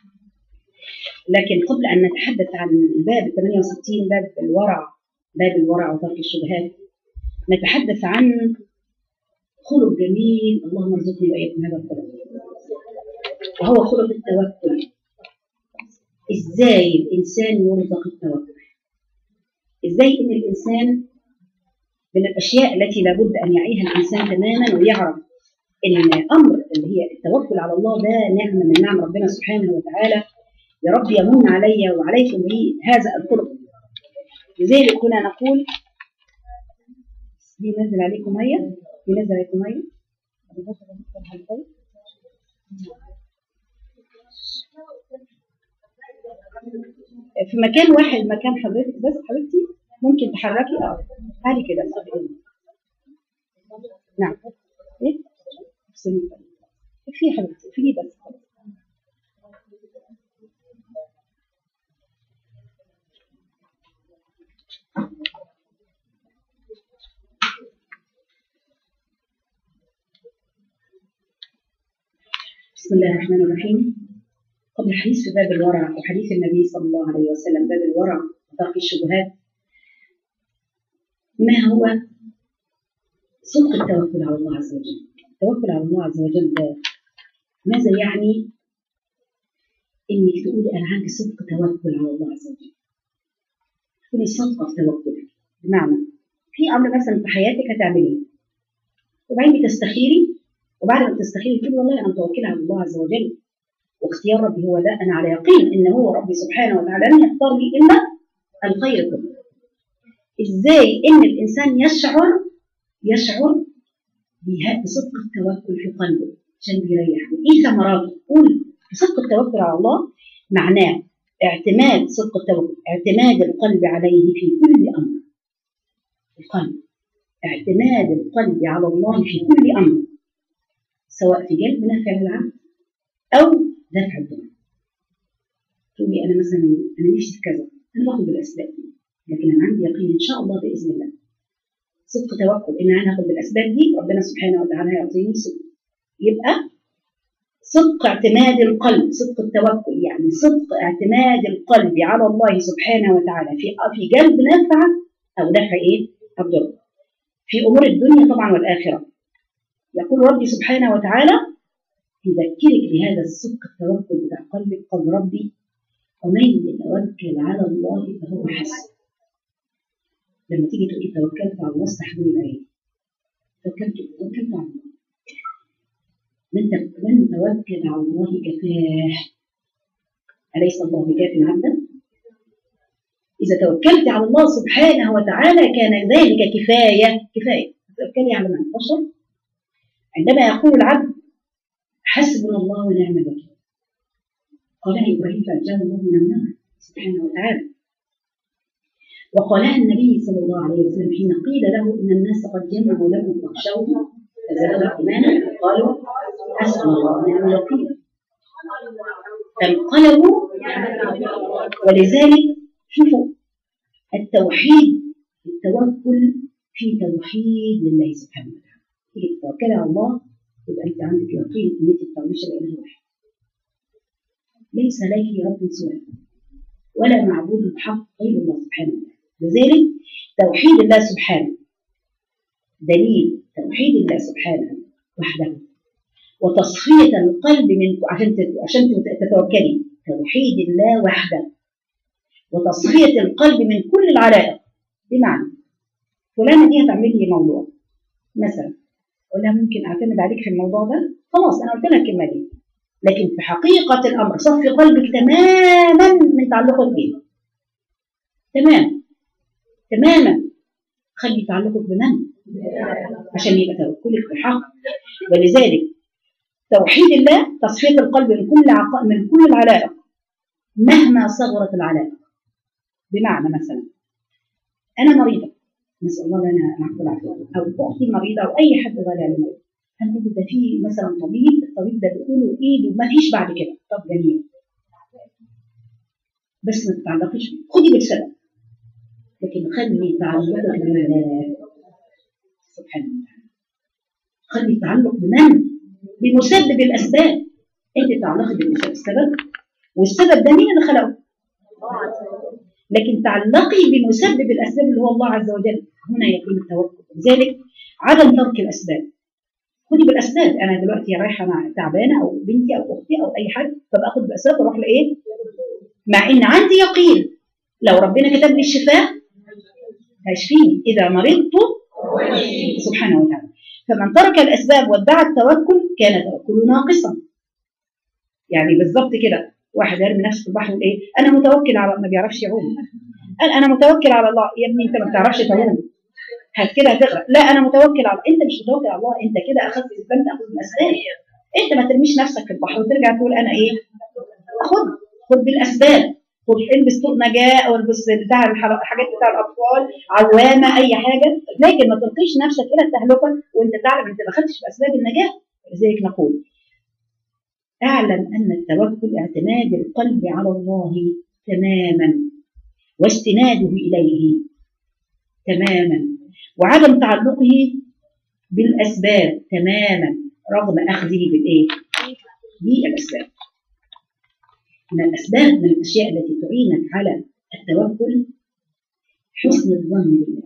لكن قبل أن نتحدث عن الباب 68 باب الورع باب الورع وترك الشبهات نتحدث عن خلق جميل اللهم ارزقني وإياكم هذا الخلق وهو خلق التوكل ازاي الانسان يرزق التوكل ازاي ان الانسان من الاشياء التي لابد ان يعيها الانسان تماما ويعرف ان امر اللي هي التوكل على الله ده نعمه من نعم ربنا سبحانه وتعالى يا رب يمن علي وعليكم به هذا الخلق لذلك كنا نقول بينزل عليكم ميه بينزل عليكم ميه في مكان واحد مكان حضرتك بس حبيبتي ممكن تحركي اه تعالي كده صدقيني نعم ايه افصلي في حبيبتي في بس بسم الله الرحمن الرحيم قبل الحديث في باب الورع وحديث النبي صلى الله عليه وسلم باب الورع وترك الشبهات ما هو صدق التوكل على الله عز وجل التوكل على الله عز وجل ده ماذا يعني انك تقولي انا عندي صدق توكل على الله عز وجل تكوني صادقه في توكلك بمعنى في امر مثلا في حياتك هتعمليه وبعدين بتستخيري وبعد ما تستخيري تقولي والله انا متوكله على الله عز وجل واختيار ربي هو ده انا على يقين ان هو ربي سبحانه وتعالى لن يختار لي الا الخير كله ازاي ان الانسان يشعر يشعر بصدق التوكل في قلبه عشان بيريح ايه ثمراته قول صدق التوكل على الله معناه اعتماد صدق التوكل اعتماد القلب عليه في كل امر القلب اعتماد القلب على الله في كل امر سواء في جلب نافع العبد او دفع الضر تقولي انا مثلا انا نفسي في كذا انا باخد بالاسباب لكن انا عندي يقين ان شاء الله باذن الله صدق توكل ان انا هاخد بالاسباب دي ربنا سبحانه وتعالى هيعطيني صدق يبقى صدق اعتماد القلب صدق التوكل يعني صدق اعتماد القلب على الله سبحانه وتعالى في في جلب نفع او دفع ايه الضر في امور الدنيا طبعا والاخره يقول ربي سبحانه وتعالى يذكرك بهذا الصدق التوكل بتاع قلبك قال ربي ومن يتوكل على الله فهو حسبه لما تيجي تقولي توكلت على الله استحضري الايه توكلت توكلت على الله من ت- من توكل على الله كفاه أليس الله بكاف عبدا؟ إذا توكلت على الله سبحانه وتعالى كان ذلك كفاية كفاية توكلي على من البشر عندما يقول العبد حسبنا الله ونعم الوكيل قالها إبراهيم فأنجاه الله من النار سبحانه وتعالى وقالها النبي صلى الله عليه وسلم حين قيل له إن الناس قد جمعوا لكم فاخشوهم فزادوا إيمانا قالوا حسبنا الله ونعم الوكيل فانقلبوا ولذلك شوفوا التوحيد التوكل في توحيد لله سبحانه وتعالى تيجي تتوكلي على الله يبقى انت عندك يقين ان انت بتعملش الا واحد ليس لك رب سواه ولا معبود بحق غير الله سبحانه وتعالى لذلك توحيد الله سبحانه دليل توحيد الله سبحانه وحده وتصفية القلب من عشان تت- عشان تت- تتوكلي توحيد الله وحده وتصفية القلب من كل العلائق بمعنى فلانة دي هتعمل لي موضوع مثلا ولا ممكن اعتمد عليك في الموضوع ده خلاص انا قلت لك الكلمه دي لكن في حقيقه الامر صفي قلبك تماما من تعلقك بيه تمام تماما خلي تعلقك بمن عشان يبقى توكلك بحق ولذلك توحيد الله تصفيه القلب من كل عق... من كل العلائق مهما صغرت العلائق بمعنى مثلا انا مريضه نسال الله لنا العفو والعافيه او اختي مريضه او اي حد غالي على المريض انا قلت ده في مثلا طبيب الطبيب ده بيقولوا ايده ما فيش بعد كده طب جميل بس ما تتعلقيش بيه. خدي بالسبب لكن خلي تعلقك بالله سبحانه وتعالى خلي التعلق بمن بمسبب الاسباب انت تعلقي بالسبب والسبب ده مين اللي خلقه لكن تعلقي بمسبب الاسباب اللي هو الله عز وجل هنا يكون التوكل لذلك عدم ترك الاسباب خدي بالاسباب انا دلوقتي رايحه مع تعبانه او بنتي او اختي او اي حد فباخد بالاسباب واروح لايه مع ان عندي يقين لو ربنا كتب لي الشفاء هيشفيني اذا مرضت سبحانه وتعالى فمن ترك الاسباب وادعى التوكل كان توكله ناقصا يعني بالظبط كده واحد يرمي نفسه في البحر يقول ايه انا متوكل على ما بيعرفش يعوم قال انا متوكل على الله يا ابني انت ما بتعرفش تعوم هت كده هتغرق لا انا متوكل على انت مش متوكل على الله انت كده اخذت الاسباب انت اخذت الاسباب انت ما ترميش نفسك في البحر وترجع تقول انا ايه خد خد بالاسباب خد البس طوق نجاه او البس بتاع الح- الحاجات بتاع الاطفال عوامه اي حاجه لكن ما تلقيش نفسك الى التهلكه وانت تعلم انت ما خدتش باسباب النجاه لذلك نقول اعلم ان التوكل اعتماد القلب على الله تماما واستناده اليه تماما وعدم تعلقه بالاسباب تماما رغم اخذه بالايه؟ بالاسباب. من الاسباب من الاشياء التي تعينك على التوكل حسن الظن بالله.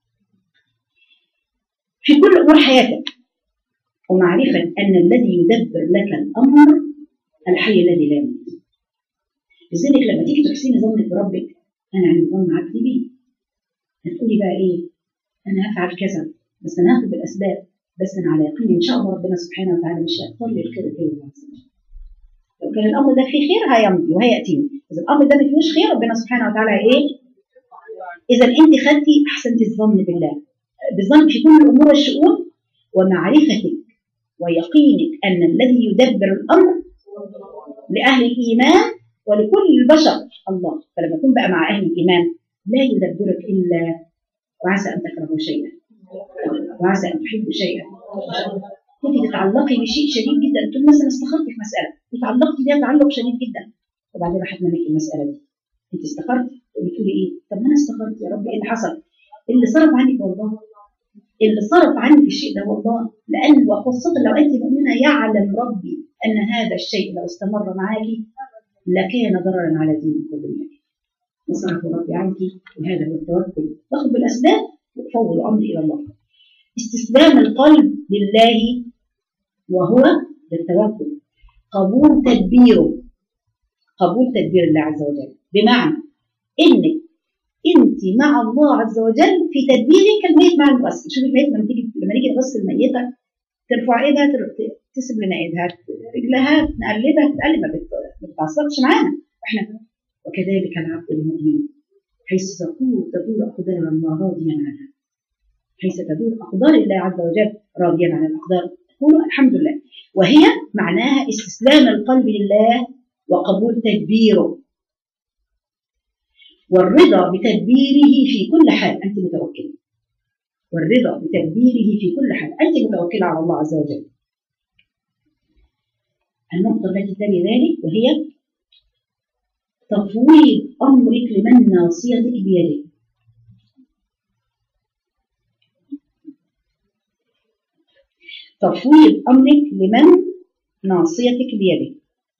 في كل امور حياتك ومعرفه ان الذي يدبر لك الامر الحي الذي لا يموت. لذلك لما تيجي تحسني ظنك بربك انا عندي ظن عبدي بيه. هتقولي بقى ايه؟ انا هفعل كذا بس انا هاخد بالاسباب بس انا على يقين ان شاء الله ربنا سبحانه وتعالى مش هيختار لي الخير غير الله عز وجل. لو كان الامر ده فيه خير هيمضي وهياتيني، اذا الامر ده ما فيهوش خير ربنا سبحانه وتعالى ايه؟ اذا انت خدتي احسنت الظن بالله بالظن في كل الامور والشؤون ومعرفتك ويقينك ان الذي يدبر الامر لاهل الايمان ولكل البشر الله فلما يكون بقى مع اهل الايمان لا يدبرك الا وعسى ان تكرهوا شيئا وعسى ان تحبوا شيئا كنت تتعلقي بشيء شديد جدا تقول مثلا استخرت في مساله وتعلقتي بيها تعلق شديد جدا وبعدين راحت منك المساله دي انت استخرتي وبتقولي ايه؟ طب ما انا استخرت يا رب ايه اللي حصل؟ اللي صرف عنك والله اللي صرف عنك الشيء ده والله لان وخاصه لو انت مؤمنه يعلم ربي أن هذا الشيء لو استمر معك لكان ضررا على دينك ودنياك نصرف ربي عنك وهذا هو التوكل تاخذ بالأسباب وتفوض الأمر إلى الله استسلام القلب لله وهو التوكل قبول تدبيره قبول تدبير الله عز وجل بمعنى انك انت مع الله عز وجل في تدبيرك الميت مع المغسل شوف الميت لما تيجي لما نيجي نغسل الميته ترفع ايدها تر- تسيب لنا ايدها رجلها نقلبها تقلب ما بت- ما بتعصبش معانا احنا وكذلك العبد المؤمن حيث تدور تدور اقدار الله راضيا عنها حيث تدور اقدار الله عز وجل راضيا عن الاقدار تقول الحمد لله وهي معناها استسلام القلب لله وقبول تدبيره والرضا بتدبيره في كل حال أنت متوكلة والرضا بتدبيره في كل حال أنت متوكلة على الله عز وجل النقطة التي تلي ذلك وهي تفويض أمرك لمن ناصيتك بيده تفويض أمرك لمن ناصيتك بيده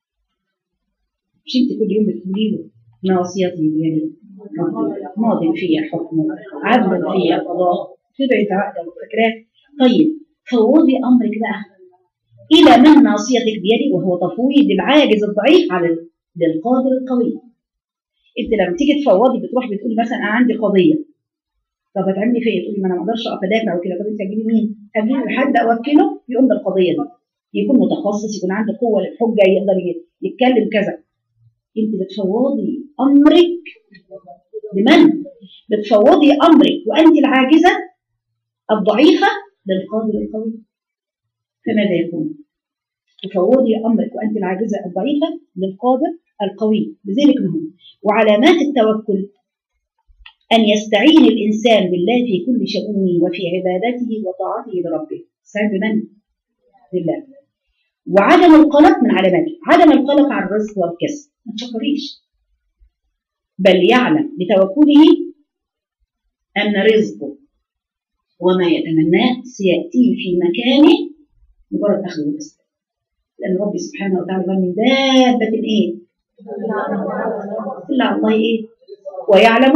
مش انت كل يوم بتقولي له ناصيتي بيده ماض فيها حكم عدل فيها قضاء تدعي تعقد فكرات طيب فوضي امرك بقى الى من ناصيتك بيده وهو تفويض العاجز الضعيف على للقادر القوي انت لما تيجي تفوضي بتروح بتقولي مثلا انا عندي قضيه طب هتعملي فيا تقولي ما انا ما اقدرش اقف ادافع وكده طب انت هتجيبي مين؟ هتجيبي حد اوكله يقوم بالقضيه دي يكون متخصص يكون عنده قوه للحجه يقدر يتكلم كذا انت بتفوضي امرك لمن؟ بتفوضي امرك وانت العاجزه الضعيفه للقادر القوي فماذا يكون؟ تفوضي امرك وانت العاجزه الضعيفه للقادر القوي لذلك مهم وعلامات التوكل ان يستعين الانسان بالله في كل شؤونه وفي عبادته وطاعته لربه استعين بمن؟ بالله وعدم القلق من علاماته عدم القلق على الرزق والكسب ما تفكريش بل يعلم بتوكله أن رزقه وما يتمناه سيأتيه في مكانه مجرد أخذ الأسباب لأن ربي سبحانه وتعالى قال من دابة إيه؟ إلا على الله إيه؟ ويعلم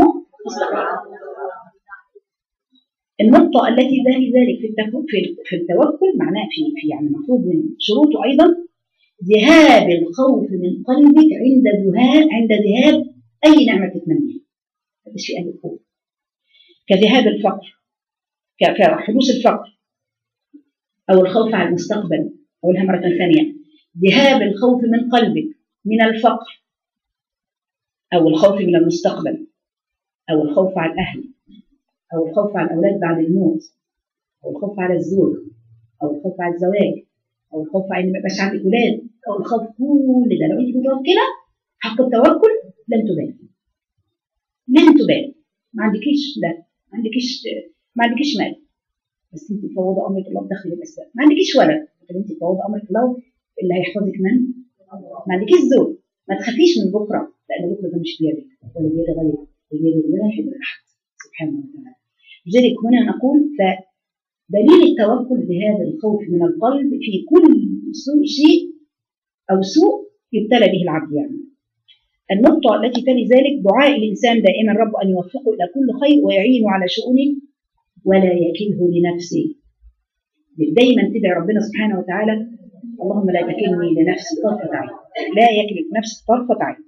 النقطة التي ذلك ذلك في في في التوكل معناه في في يعني المفروض من شروطه أيضا ذهاب الخوف من قلبك عند ذهاب عند ذهاب أي نعمة تتمنيها مش في قلب خوف كذهاب الفقر كحدوث الفقر أو الخوف على المستقبل أقولها مرة ثانية ذهاب الخوف من قلبك من الفقر أو الخوف من المستقبل أو الخوف على الأهل أو الخوف على الأولاد بعد الموت أو الخوف على الزوج أو الخوف على الزواج أو الخوف على إن ما يبقاش عندك أولاد أو الخوف كل ده لو أنت متوكلة حق التوكل لن تبالي لن تبالي ما عندكيش لا ما عندكيش ما عندكيش مال بس انت مفوضه امرك الله بدخل الاسباب ما عندكيش ولد لكن انت مفوضه امرك الله اللي هيحفظك من ما عندكيش زوج ما تخافيش من بكره لان بكره ده مش بيدك ولا بيد غيرك بيد واحد احد سبحانه وتعالى لذلك هنا نقول فدليل التوكل بهذا الخوف من القلب في كل سوء شيء او سوء يبتلى به العبد يعني النقطة التي تلي ذلك دعاء الإنسان دائما رب أن يوفقه إلى كل خير ويعينه على شؤونه ولا يكله لنفسه دايما تدعي ربنا سبحانه وتعالى اللهم لا تكلني لنفسي طرفة عين لا يكلف نفسي طرفة عين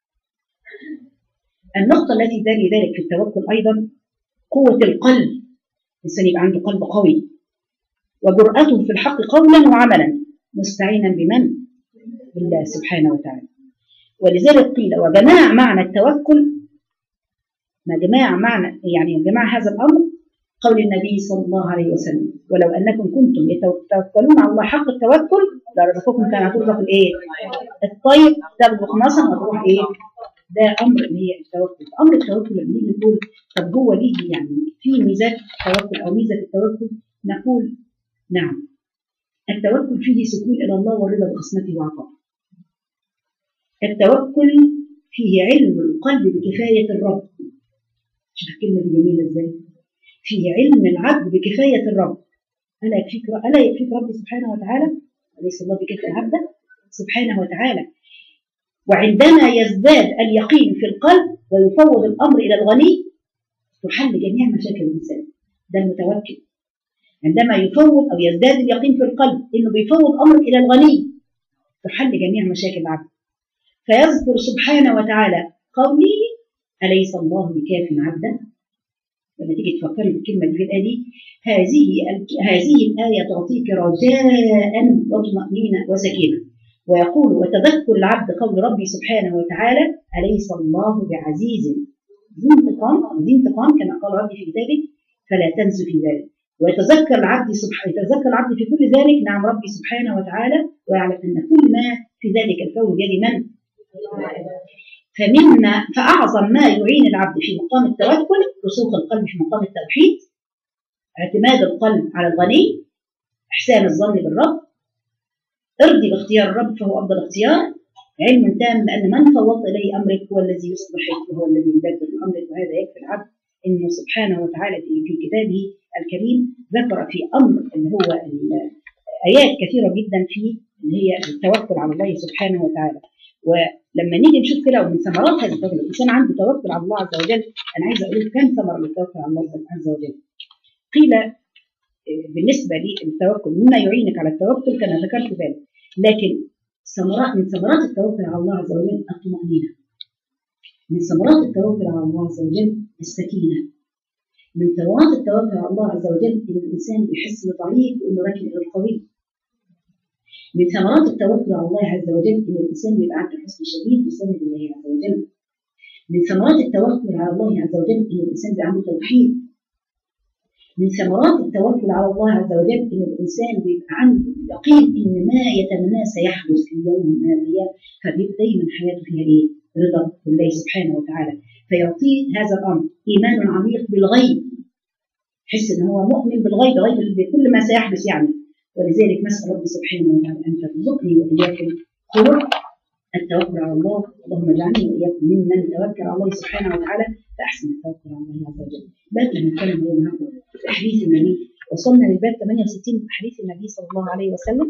النقطة التي تلي ذلك في التوكل أيضا قوة القلب الإنسان يبقى عنده قلب قوي وجرأته في الحق قولا وعملا مستعينا بمن؟ بالله سبحانه وتعالى ولذلك قيل وجماع معنى التوكل ما جماع معنى يعني جماع هذا الأمر قول النبي صلى الله عليه وسلم ولو أنكم كنتم تتوكلون على الله حق التوكل لرزقكم كان هترزق الإيه؟ الطيب ترزق نصا وتروح إيه؟ ده أمر اللي هي التوكل أمر التوكل لما نيجي نقول طب هو ليه يعني في ميزات التوكل أو ميزة التوكل نقول نعم التوكل فيه سكون إلى الله والرضا بخصمته وعطائه التوكل فيه علم القلب بكفاية الرب شوف الكلمة دي جميلة ازاي فيه علم العبد بكفاية الرب ألا يكفيك ألا يكفيك ربي سبحانه وتعالى أليس الله بكفي عبده سبحانه وتعالى وعندما يزداد اليقين في القلب ويفوض الأمر إلى الغني تحل جميع مشاكل الإنسان ده المتوكل عندما يفوض أو يزداد اليقين في القلب إنه بيفوض أمر إلى الغني تحل جميع مشاكل العبد فيذكر سبحانه وتعالى قوله أليس الله بكاف عبدا لما تيجي تفكري بالكلمة دي في الآية دي هذه هذه الآية تعطيك رجاء وطمأنينة وسكينة ويقول وتذكر العبد قول ربي سبحانه وتعالى أليس الله بعزيز ذي انتقام ذي انتقام كما قال ربي في كتابه فلا تنسوا في ذلك ويتذكر العبد سبحانه يتذكر العبد في كل ذلك نعم ربي سبحانه وتعالى ويعلم ان كل ما في ذلك الكون بيد من؟ فمما فاعظم ما يعين العبد في مقام التوكل رسوخ القلب في مقام التوحيد اعتماد القلب على الغني احسان الظن بالرب ارضي باختيار الرب فهو افضل اختيار علم تام بان من فوضت اليه امرك هو الذي يصلحك وهو الذي يدبر امرك وهذا يكفي العبد انه سبحانه وتعالى في كتابه الكريم ذكر في امر اللي هو ايات كثيره جدا في اللي هي التوكل على الله سبحانه وتعالى ولما نيجي نشوف كده ومن ثمرات هذا التوكل الانسان عنده توكل على الله عز وجل انا عايزه اقول لك كم ثمره للتوكل على الله عز وجل قيل بالنسبه للتوكل مما يعينك على التوكل كما ذكرت ذلك لكن ثمرات من ثمرات التوكل على الله عز وجل الطمأنينة من ثمرات التوكل على الله عز وجل السكينة من ثمرات التوكل على الله عز وجل ان الانسان بيحس بطريق وانه راكب الى القوي من ثمرات التوكل على الله عز وجل ان الانسان بيبقى عنده حسن شديد بصبر الله عز وجل من ثمرات التوكل على الله عز وجل ان الانسان بيبقى عنده توحيد من ثمرات التوكل على الله عز وجل ان الانسان بيبقى عنده يقين ان ما يتمناه سيحدث في يوم من الايام فبيبقى دايما حياته فيها ايه؟ رضا بالله سبحانه وتعالى فيعطيه هذا الامر ايمان عميق بالغيب يحس ان هو مؤمن بالغيب غيب بكل ما سيحدث يعني ولذلك نسال ربي سبحانه وتعالى ان ترزقني واياكم خلق التوكل على الله اللهم اجعلني واياكم ممن توكل على الله سبحانه وتعالى فاحسن التوكل على الله عز وجل باب لما نتكلم عليه النهارده في احاديث النبي وصلنا للباب 68 في احاديث النبي صلى الله عليه وسلم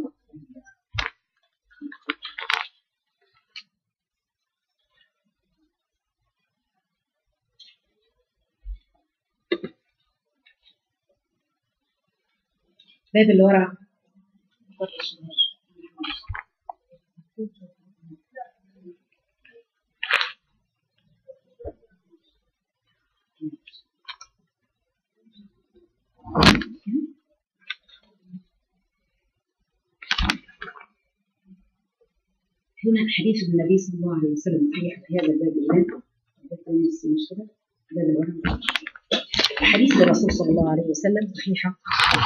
باب اللي ورا هنا حديث النبي صلى الله عليه وسلم صحيح في هذا الباب الآن مش كده باب الورا حديث الرسول صلى الله عليه وسلم صحيحة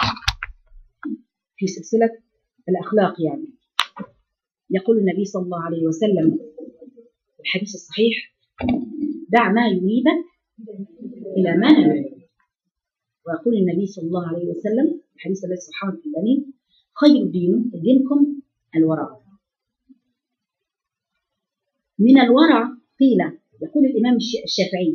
في سلسلة الأخلاق يعني يقول النبي صلى الله عليه وسلم في الحديث الصحيح دع ما يريبك إلى ما لا يريبك ويقول النبي صلى الله عليه وسلم الحديث الذي صححه الألباني خير دين دينكم الورع من الورع قيل يقول الإمام الشافعي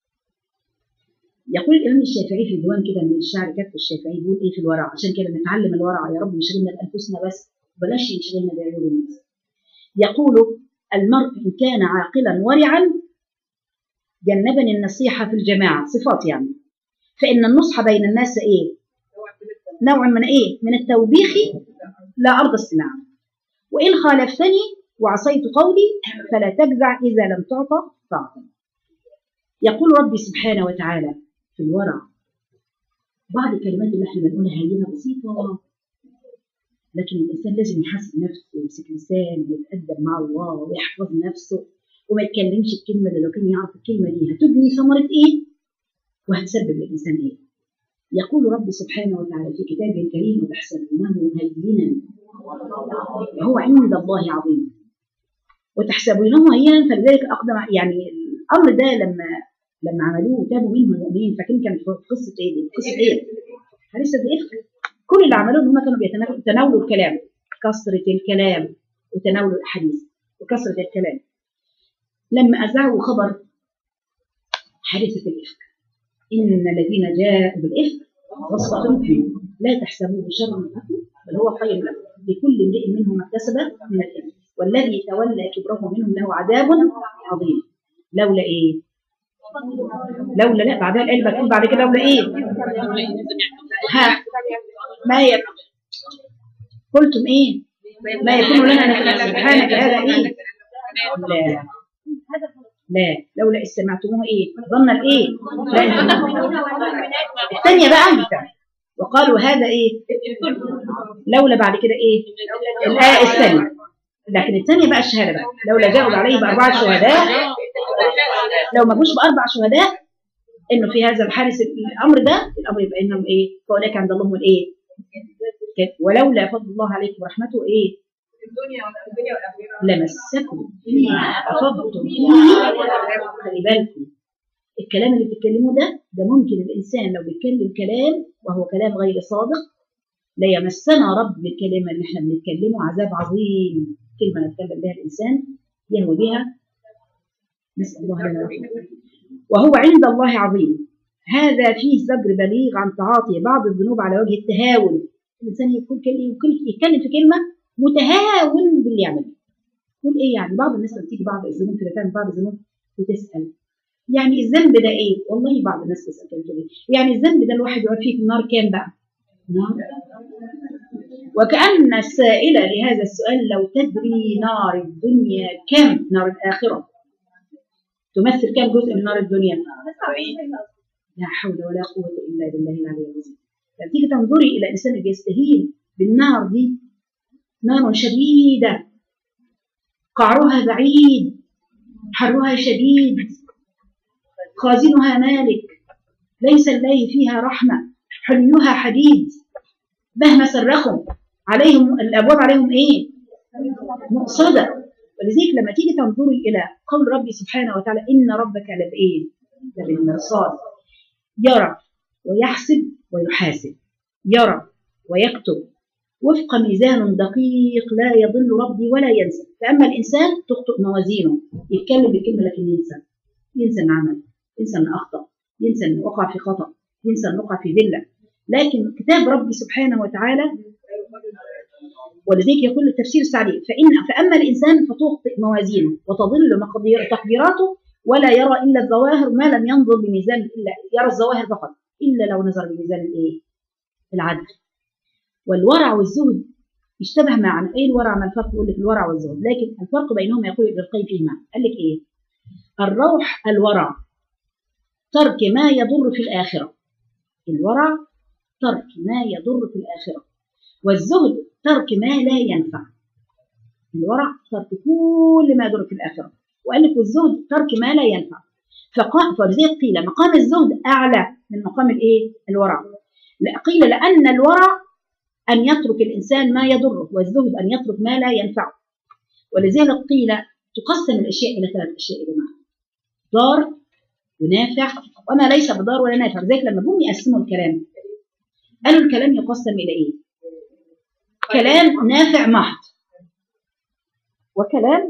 يقول الإمام الشافعي في ديوان كده من الشعر كتب الشافعي بيقول إيه في الورع عشان كده نتعلم الورع يا رب يشغلنا بأنفسنا بس بلاش يشغلنا بعيون الناس يقول المرء إن كان عاقلا ورعا جنبني النصيحة في الجماعة صفات يعني فإن النصح بين الناس إيه نوع من إيه من التوبيخ لا أرضى استماع وإن خالفتني وعصيت قولي فلا تجزع إذا لم تعطى طاعة يقول ربي سبحانه وتعالى في الورع بعض الكلمات اللي احنا بنقولها هينة بسيطة لكن الإنسان لازم يحاسب نفسه ويمسك لسانه ويتأدب مع الله ويحفظ نفسه وما يتكلمش الكلمة اللي لو كان يعرف الكلمة دي هتبني ثمرة إيه وهتسبب للإنسان إيه يقول ربي سبحانه وتعالى في كتابه الكريم وتحسبونه هينا وهو عند الله عظيم وتحسبونه هينا فلذلك أقدم يعني الأمر ده لما لما عملوه وتابوا منه المؤمنين فاكرين كانت في قصة إيه دي؟ قصة إيه؟ حديثة الإفك كل اللي عملوه إن هم كانوا بيتناولوا الكلام كثرة الكلام وتناول الأحاديث وكثرة الكلام لما أذاعوا خبر حادثة الإفك إن الذين جاءوا بالإفك عصبة منهم لا تحسبوه شرا لكم بل هو خير لكم لكل امرئ منهم ما اكتسب من الإثم والذي تولى كبره منهم له عذاب عظيم لولا ايه لولا لا بعدها الآية بتقول بعد كده لولا ايه ها ما هي قلتم ايه ما يكون لنا ان نتكلم سبحانك هذا ايه لا لا لولا إذ سمعتموه ايه ظن الايه لا الثانيه بقى انت وقالوا هذا ايه لولا بعد كده ايه الايه الثانيه لكن الثانيه بقى الشهاده بقى لولا جاءوا عليه باربعه شهداء لو ما جوش باربع شهداء انه في هذا الحادث الامر ده الامر يبقى انهم ايه فاولئك عند الله هم الايه ولولا فضل الله عليكم ورحمته ايه لمسكم فيما افضتم فيه خلي بالكم الكلام اللي بتتكلموه ده ده ممكن الانسان لو بيتكلم كلام وهو كلام غير صادق لا يمسنا رب الكلمه اللي احنا بنتكلمه عذاب عظيم كلمه نتكلم بها الانسان يهوي بها نسال الله لنا ولكم. وهو عند الله عظيم هذا فيه زجر بليغ عن تعاطي بعض الذنوب على وجه التهاون الانسان يكون يتكلم في كلمه متهاون باللي يعمله يقول ايه يعني بعض الناس لما تيجي بعض الذنوب كده تعمل بعض الذنوب وتسال يعني الذنب ده ايه؟ والله بعض الناس تسال كده تقول إيه؟ يعني الذنب ده الواحد يقعد فيه في النار كام بقى؟ نار وكأن السائلة لهذا السؤال لو تدري نار الدنيا كم نار الآخرة تمثل كم جزء من نار الدنيا؟ لا حول ولا قوة إلا بالله العلي العظيم لما تيجي تنظري إلى إنسان اللي بيستهين بالنار دي نار شديدة قعرها بعيد حرها شديد خازنها مالك ليس الليل فيها رحمة حليها حديد مهما صرخوا عليهم الأبواب عليهم إيه؟ مؤصدة ولذلك لما تيجي تنظري إلى قول ربي سبحانه وتعالى إن ربك لبإيه؟ لبالمرصاد يرى ويحسب ويحاسب يرى ويكتب وفق ميزان دقيق لا يضل ربي ولا ينسى فأما الإنسان تخطئ موازينه يتكلم بكلمة لكن ينسى ينسى أن عمل ينسى أن أخطأ ينسى أن وقع في خطأ ينسى أن وقع في ذلة لكن كتاب ربي سبحانه وتعالى ولذلك يقول التفسير السعدي فإن فأما الإنسان فتخطئ موازينه وتضل مقدير تقديراته ولا يرى إلا الظواهر ما لم ينظر بميزان إلا يرى الظواهر فقط إلا لو نظر بميزان الإيه؟ العدل والورع والزهد يشتبه معا ايه الورع ما الفرق يقول لك الورع والزهد لكن الفرق بينهما يقول ابن القيم فيهما قال لك ايه الروح الورع ترك ما يضر في الآخرة الورع ترك ما يضر في الآخرة والزهد ترك ما لا ينفع الورع ترك كل ما يضر في الآخرة وقال لك والزهد ترك ما لا ينفع فقام فلذلك قيل مقام الزهد أعلى من مقام الإيه الورع لا قيل لأن الورع أن يترك الإنسان ما يضره والزهد أن يترك ما لا ينفعه ولذلك قيل تقسم الأشياء إلى ثلاث أشياء يا جماعة ضار ونافع وما ليس بضار ولا نافع لذلك لما جم يقسموا الكلام قالوا الكلام يقسم إلى إيه؟ كلام نافع محض وكلام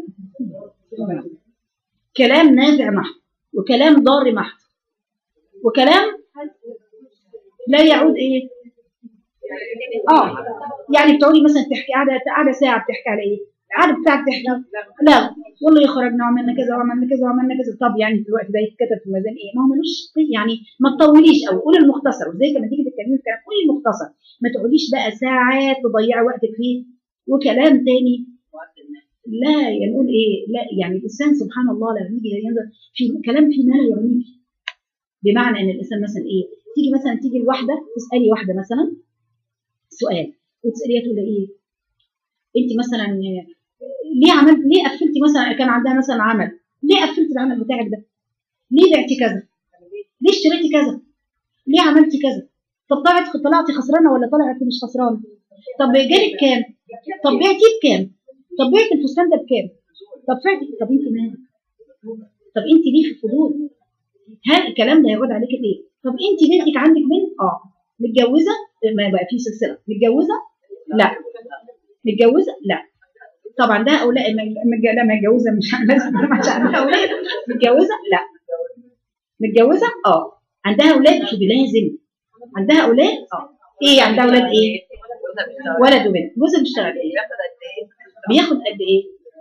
كلام نافع محض وكلام ضار محض وكلام لا يعود ايه اه يعني بتقولي مثلا تحكي قاعده قاعده ساعه بتحكي على ايه القعده بتاعك تحكي لا والله خرجنا وعملنا كذا وعملنا كذا وعملنا كذا طب يعني في الوقت ده يتكتب في الميزان ايه ما هو ملوش يعني ما تطوليش او قولي المختصر وزي لما تيجي تتكلمي في كلام قولي المختصر ما تقعديش بقى ساعات تضيعي وقتك فيه وكلام تاني لا يعني نقول ايه لا يعني الانسان سبحان الله لما يجي ينظر في كلام في ما لا يعنيك بمعنى ان الانسان مثلا ايه تيجي مثلا تيجي الواحده تسالي واحده مثلا سؤال وتساليها تقول ايه انت مثلا ليه عملت ليه قفلتي مثلا كان عندها مثلا عمل ليه قفلتي العمل بتاعك ده ليه بعتي كذا ليه اشتريتي كذا ليه عملتي كذا طب طلعت طلعتي خسرانه ولا طلعتي مش خسرانه طب جالك كام طب بعتيه بكام طب بعتي الفستان ده بكام طب فعتي طب انت مالك طب انت ليه في الفضول هل الكلام ده هيعود عليك ايه طب انت بنتك عندك بنت اه متجوزه ما بقى في سلسله متجوزه لا متجوزه لا طب عندها اولاد لا متجوزه مش لازم مش عندها اولاد متجوزه لا متجوزه اه عندها اولاد شو لازم عندها اولاد اه ايه عندها اولاد ايه ولد وبنت جوزها بيشتغل ايه بياخد قد ايه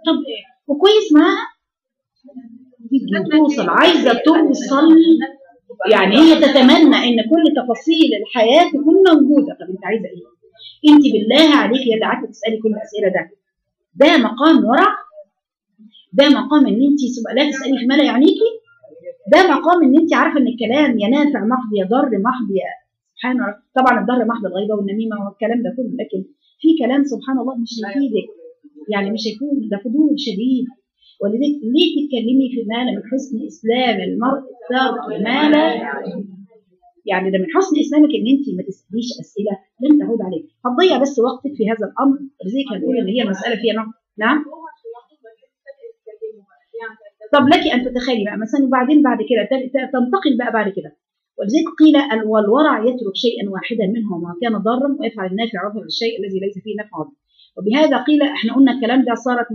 طب إيه؟ وكويس معاها تيجي توصل عايزه توصل يعني هي تتمنى ان كل تفاصيل الحياه تكون موجوده طب انت عايزه ايه؟ انت بالله عليك يا دعاء تسالي كل الاسئله ده ده مقام ورع ده مقام ان انت لا تسالي في ما لا يعنيكي ده مقام ان انت عارفه ان الكلام يا نافع محض يا ضر محض يا سبحان الله طبعا الضر محض الغيبه والنميمه والكلام ده كله لكن في كلام سبحان الله مش هيفيدك يعني مش هيكون ده فضول شديد ولذلك ليه تتكلمي في ما من حسن اسلام المرء ترك ما لا يعني ده من حسن اسلامك ان انت ما تساليش اسئله لن تعود عليك هتضيع بس وقتك في هذا الامر لذلك هنقول ان هي مساله فيها نوع نعم طب لك ان تتخيلي بقى مثلا وبعدين بعد كده تنتقل بقى بعد كده ولذلك قيل والورع يترك شيئا واحدا منه ما كان ضارا ويفعل النافع عذر الشيء الذي ليس فيه نفع وبهذا قيل احنا قلنا الكلام ده صارت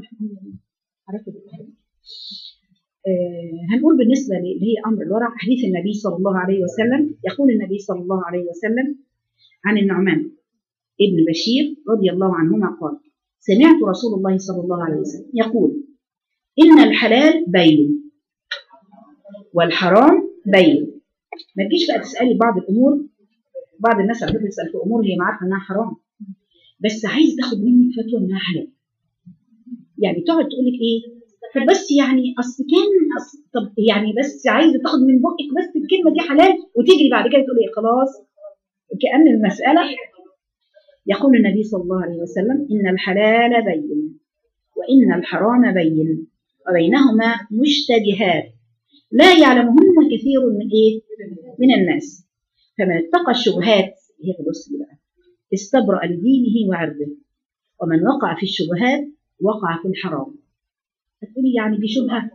آه هنقول بالنسبه اللي هي امر الورع حديث النبي صلى الله عليه وسلم يقول النبي صلى الله عليه وسلم عن النعمان ابن بشير رضي الله عنهما قال سمعت رسول الله صلى الله عليه وسلم يقول إن الحلال بين والحرام بين ما تجيش بقى تسألي بعض الأمور بعض الناس على فكرة تسأل في أمور هي عارفة إنها حرام بس عايز تاخد منك فتوى إنها حلال يعني تقعد تقول لك إيه طب بس يعني أصل كان أصل طب يعني بس عايزة تاخد من بقك بس الكلمة دي حلال وتجري بعد كده تقول إيه خلاص كأن المسألة يقول النبي صلى الله عليه وسلم إن الحلال بين وإن الحرام بين وبينهما مشتبهات لا يعلمهن كثير من ايه من الناس فمن اتقى الشبهات هي بص بقى استبرأ لدينه وعرضه ومن وقع في الشبهات وقع في الحرام هتقولي يعني دي شبهه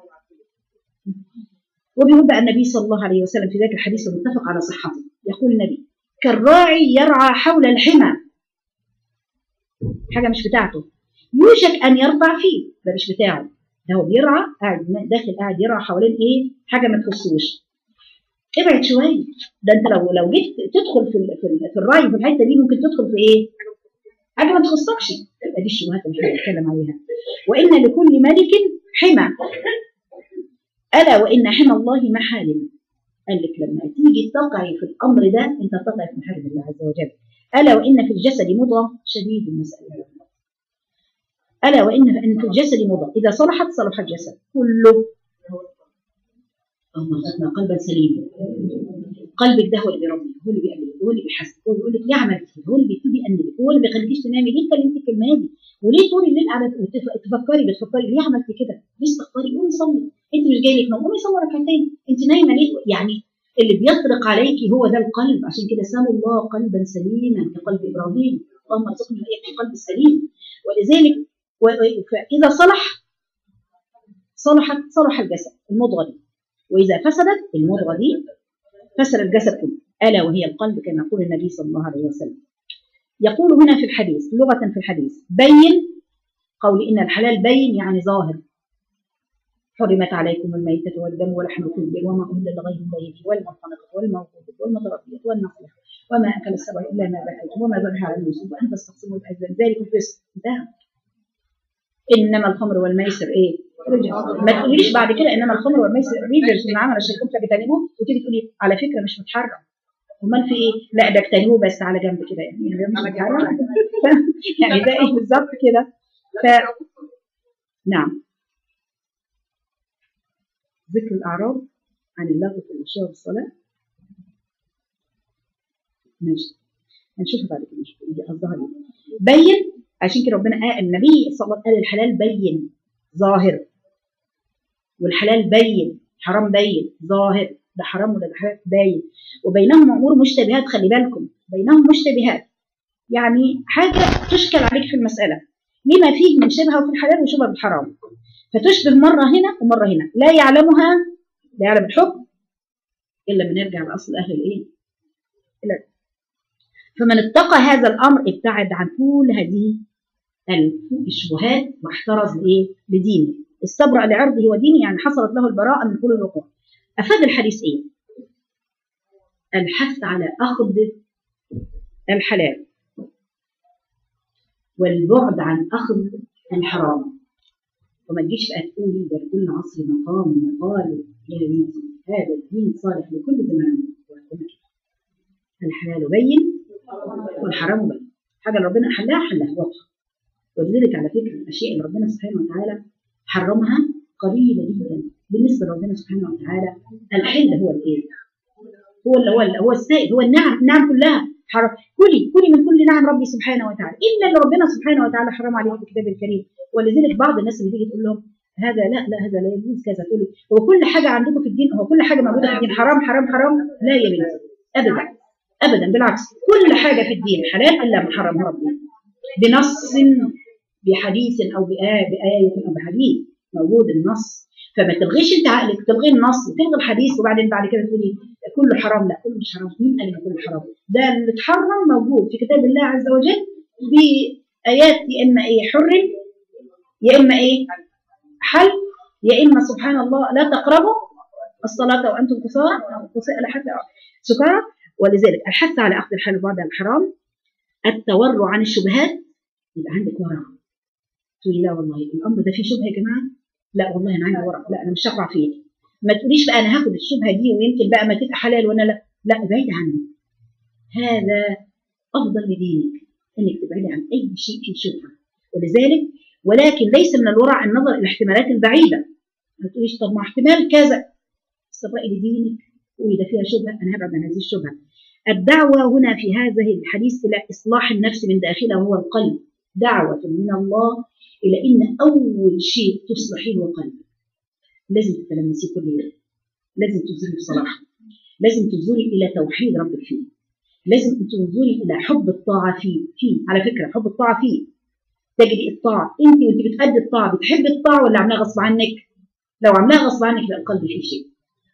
وبيقول بقى النبي صلى الله عليه وسلم في ذاك الحديث المتفق على صحته يقول النبي كالراعي يرعى حول الحمى حاجه مش بتاعته يوشك ان يرضع فيه ده مش بتاعه ده هو بيرعى قاعد داخل قاعد يرعى حوالين ايه حاجه ما تخصوش ابعد شويه ده انت لو لو جيت تدخل في ال في, ال في الرعي في الحته دي ممكن تدخل في ايه حاجه ما تخصكش تبقى دي الشبهات اللي احنا بنتكلم عليها وان لكل ملك حمى الا وان حمى الله محارم قال لك لما تيجي تقعي في الامر ده انت تقعي في محارم الله عز وجل الا وان في الجسد مضغه شديد المساله ألا وإن أن في الجسد مضغة إذا صلحت صلح الجسد كله اللهم ارزقنا قلبا سليما قلبك ده هو اللي بيربي هو اللي بيقلبك هو اللي بيحسك هو اللي بيقول لك ليه عملت كده هو اللي بيبتدي يقلبك هو اللي بيخليكيش تنامي ليه كلمتي الكلمه دي وليه طول الليل قاعده تفكري بتفكري ليه عملت كده ليه استغفري قومي صلي انت مش جاي لك نوم قومي صلي ركعتين انت نايمه ليه يعني اللي بيطرق عليك هو ده القلب عشان كده سالوا الله قلبا سليما كقلب ابراهيم اللهم ارزقنا القلب السليم ولذلك فإذا صلح صلحت صلح الجسد المضغة دي وإذا فسدت المضغة دي فسد الجسد كله ألا وهي القلب كما يقول النبي صلى الله عليه وسلم يقول هنا في الحديث لغة في الحديث بين قول إن الحلال بين يعني ظاهر حرمت عليكم الميتة والدم ولحم الخنزير وما أهل لغير الله والمنخنقة والموقوفة والمتردية والنصيحة وما أكل السبع إلا ما ذكيتم وما ذبح على المسلم وأن تستقسموا بأذن ذلك فسق انتهى انما الخمر والميسر ايه ما تقوليش بعد كده انما الخمر والميسر ريجرز من عمل الشيطان فاجتنبوه وتيجي تقولي على فكره مش متحرم امال في ايه لا ده اجتنبوه بس على جنب كده يعني يعني مش متحرم يعني ده ايه بالظبط كده ف نعم ذكر الاعراض عن اللغو في العشاء والصلاه ماشي هنشوفها بعد كده نشوف دي قصدها بين عشان كده ربنا قال النبي صلى الله عليه وسلم قال الحلال بين ظاهر والحلال بين حرام بين ظاهر ده حرام وده حلال باين وبينهم امور مشتبهات خلي بالكم بينهم مشتبهات يعني حاجه تشكل عليك في المساله لما فيه من شبهه في الحلال وشبهه بالحرام فتشبه مره هنا ومره هنا لا يعلمها لا يعلم الحكم الا من يرجع لاصل اهل الايه إلا فمن اتقى هذا الامر ابتعد عن كل هذه الشبهات واحترز لايه؟ لدينه استبرأ لعرضه ودينه يعني حصلت له البراءة من كل الوقوع أفاد الحديث إيه؟ الحث على أخذ الحلال والبعد عن أخذ الحرام وما تجيش بقى تقولي ده لكل عصر مقام مقال لا دين هذا الدين صالح لكل زمان وكل كده الحلال بين والحرام بين حاجه اللي ربنا حلها حلها واضحه ولذلك على فكره الاشياء اللي ربنا سبحانه وتعالى حرمها قليله جدا بالنسبه لربنا سبحانه وتعالى الحل هو الايه؟ هو اللي هو اللي هو السائد هو النعم النعم كلها حرم كلي كلي من كل نعم ربي سبحانه وتعالى الا اللي ربنا سبحانه وتعالى حرم عليه في الكتاب الكريم ولذلك بعض الناس اللي تيجي تقول لهم هذا لا لا هذا لا يجوز كذا تقول لي هو كل حاجه عندكم في الدين هو كل حاجه موجوده في الدين حرام حرام حرام لا يا بنتي ابدا ابدا بالعكس كل حاجه في الدين حلال الا ما حرمها ربنا بنص بحديث او بآية, بايه او بحديث موجود النص فما تلغيش انت عقلك تلغي النص وتلغي الحديث وبعدين بعد كده تقولي كله حرام لا كله مش حرام مين قال ان كله حرام ده اللي اتحرم موجود في كتاب الله عز وجل بايات يا اما ايه حرم يا اما ايه حل يا اما سبحان الله لا تقربوا الصلاه وانتم كسارى لا حتى سكارى ولذلك الحث على اخذ الحل بعد الحرام التورع عن الشبهات يبقى عندك ورع تقولي لا والله الامر ده فيه شبهه يا جماعه لا والله انا عندي ورع لا انا مش هقع فيه ما تقوليش بقى انا هاخد الشبهه دي ويمكن بقى ما تبقى حلال وانا لا لا بعيد عنه هذا افضل لدينك انك تبعدي عن اي شيء فيه شبهه ولذلك ولكن ليس من الورع النظر الى الاحتمالات البعيده ما تقوليش طب ما احتمال كذا استبرئي لدينك قولي ده فيها شبهه انا هبعد عن هذه الشبهه الدعوه هنا في هذا الحديث الى اصلاح النفس من داخلها وهو القلب دعوه من الله الى ان اول شيء تصلحيه هو قلبك لازم تتلمسيه كل يوم لازم تنظري بصلاح لازم تنظري الى توحيد ربك فيه لازم تنظري الى حب الطاعه فيه فيه على فكره حب الطاعه فيه تجري الطاعه انت وانت بتأدي الطاعه بتحبي الطاعه ولا عاملاها غصب عنك لو عاملاها غصب عنك يبقى القلب فيه شيء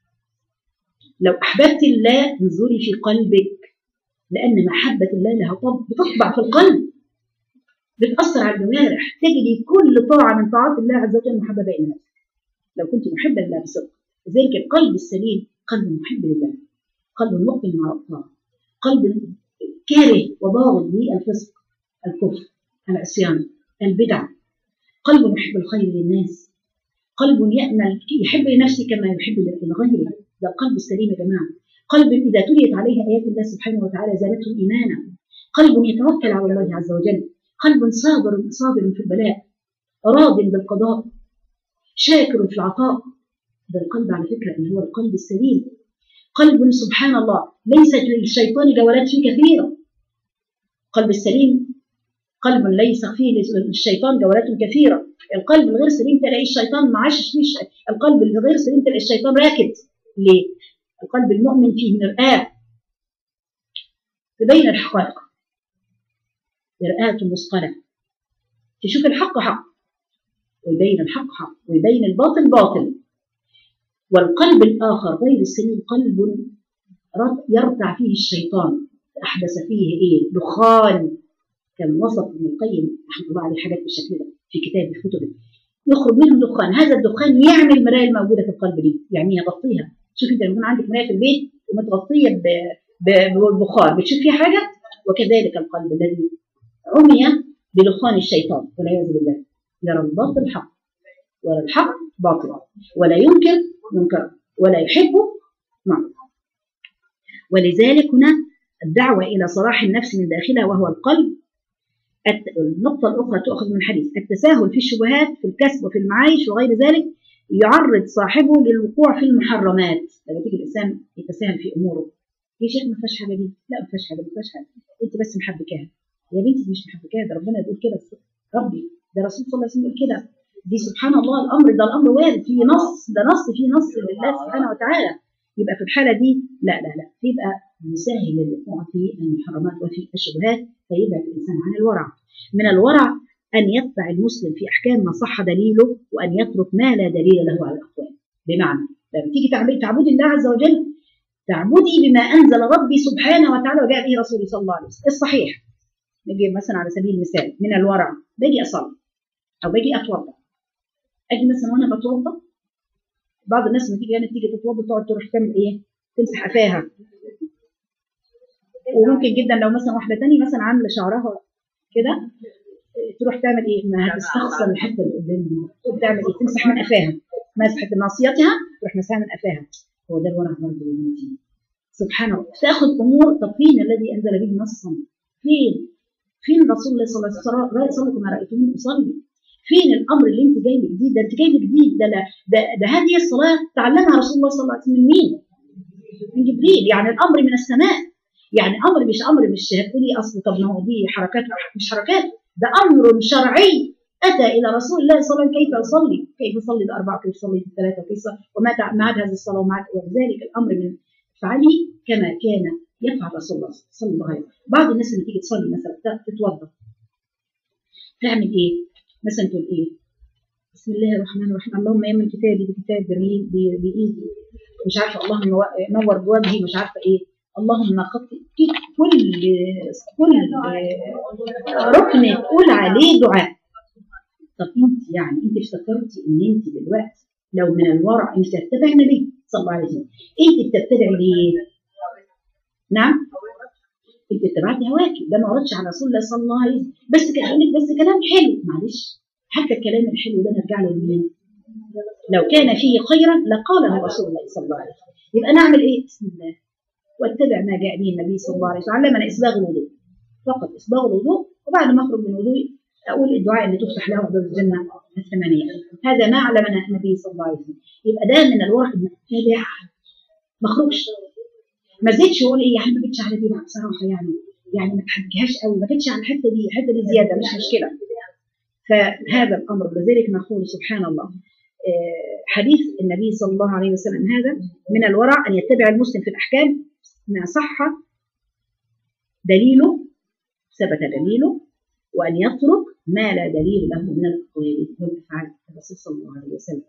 لو احببت الله انظري في قلبك لان محبه الله لها طب بتطبع في القلب بتاثر على الجوارح تجري كل طاعه من طاعات الله عز وجل محببه الى نفسك لو كنت محبا لله بصدق لذلك القلب السليم قلب محب لله قلب مقبل مع الطاعه قلب كاره وباغض للفسق الكفر العصيان البدع قلب محب الخير للناس قلب يأمل يحب لنفسه كما يحب لغيره ده القلب السليم يا جماعه قلب اذا تليت عليه ايات الله سبحانه وتعالى زادته ايمانا قلب يتوكل على الله عز وجل قلب صابر صابر في البلاء راض بالقضاء شاكر في العطاء ده القلب على فكره اللي هو القلب السليم قلب سبحان الله ليست للشيطان جولات فيه كثيره قلب السليم قلب ليس فيه للشيطان جولات كثيره القلب الغير سليم تلاقي الشيطان معاش فيه القلب الغير سليم تلاقي الشيطان راكد ليه؟ القلب المؤمن فيه مرآة تبين الحقائق مرآة مثقلة تشوف الحق حق ويبين الحق حق ويبين الباطل باطل والقلب الآخر غير السليم قلب يرتع فيه الشيطان أحدث فيه إيه؟ دخان كان وصف ابن القيم رحمه الله عليه حاجات بالشكل ده في كتاب في كتبه يخرج منه دخان هذا الدخان يعمل المرايه الموجوده في القلب دي يعني يغطيها شوف انت لما يكون عندك مرايه في البيت ومتغطيه بالبخار بتشوف فيها حاجه وكذلك القلب الذي عمي بدخان الشيطان والعياذ بالله يرى الباطل حق ولا الحق باطل ولا ينكر منكر ولا يحب معروف ولذلك هنا الدعوة إلى صلاح النفس من داخلها وهو القلب النقطة الأخرى تؤخذ من الحديث التساهل في الشبهات في الكسب وفي المعايش وغير ذلك يعرض صاحبه للوقوع في المحرمات لما تيجي الإنسان يتساهل في أموره يا شيخ ما فيهاش حاجة دي لا ما فيهاش حاجة ما فيهاش حاجة أنت بس محبكاها يا بنتي مش محبكاها ده ربنا يقول كده ربي ده رسول صلى الله عليه وسلم يقول كده دي سبحان الله الأمر ده الأمر وارد فيه نص ده نص فيه نص لله سبحانه وتعالى يبقى في الحالة دي لا لا لا يبقى مسهل للوقوع في المحرمات وفي الشبهات فيبعد الإنسان عن الورع من الورع أن يتبع المسلم في أحكام ما صح دليله وأن يترك ما لا دليل له على الأقوال بمعنى لما تيجي تعبدي الله عز وجل تعبدي بما أنزل ربي سبحانه وتعالى وجاء به رسوله صلى الله عليه وسلم الصحيح نجي مثلا على سبيل المثال من الورع باجي أصلي أو باجي أتوضأ أجي مثلا وأنا بتوضأ بعض الناس لما تيجي يعني تيجي تتوضأ تقعد تروح تعمل إيه؟ تمسح قفاها وممكن جدا لو مثلا واحدة تانية مثلا عاملة شعرها كده تروح تعمل ايه؟ ما هتستخسر الحته اللي قدام دي تروح تعمل ايه؟ تمسح من قفاها مسحه ناصيتها تروح مسحها من قفاها هو ده الورع برضه والنتي سبحان الله تاخذ امور طب فين الذي انزل به نصا؟ فين؟ فين رسول الله صلى الله عليه وسلم صلى كما رايتموني اصلي فين الامر اللي انت جاي جديد ده انت جاي جديد ده لا ده, ده هذه الصلاه تعلمها رسول الله صلى الله عليه وسلم من مين؟ من جبريل يعني الامر من السماء يعني امر مش امر مش هتقولي اصل طب ما هو دي حركات مش حركات ده امر شرعي اتى الى رسول الله صلى الله عليه وسلم كيف يصلي؟ كيف يصلي باربعه كيف يصلي بثلاثه وكيف يصلي وما ميعاد هذه الصلاه وميعاد وذلك الامر من افعلي كما كان يفعل رسول الله صلى الله عليه وسلم بعض الناس لما تيجي تصلي مثلا تتوضا تعمل ايه؟ مثلا تقول ايه؟ بسم الله الرحمن الرحيم اللهم يمن كتابي بكتاب بايدي مش عارفه اللهم نور بوجهي مش عارفه ايه اللهم خطي كل كل ركن تقول عليه دعاء طب انت يعني انت افتكرتي ان انت دلوقتي لو من الورع انت تتبع النبي صلى الله عليه وسلم انت بتتبع ليه؟ نعم انت اتبعت هواكي ده ما وردش على رسول الله صلى الله عليه وسلم بس كلام بس كلام حلو معلش حتى الكلام الحلو ده نرجع له لمين؟ لو كان فيه خيرا لقاله رسول الله صلى الله عليه وسلم يبقى نعمل ايه؟ بسم الله واتبع ما جاء به النبي صلى الله عليه وسلم علمنا اسباغ الوضوء فقط اسباغ الوضوء وبعد ما اخرج من وضوئي اقول الدعاء اللي تفتح له ابواب الجنه الثمانيه هذا ما علمنا النبي صلى الله عليه وسلم يبقى ده من الورع المتبع ما اخرجش ما زدش واقول ايه يعني ما جيتش على دي لا بصراحه يعني يعني ما تحبكهاش قوي ما جيتش على الحته دي الحته دي زياده مش مشكله فهذا الامر لذلك نقول سبحان الله حديث النبي صلى الله عليه وسلم هذا من الورع ان يتبع المسلم في الاحكام ما صح دليله ثبت دليله وان يترك ما لا دليل له من الاقوال والافعال الرسول صلى الله عليه وسلم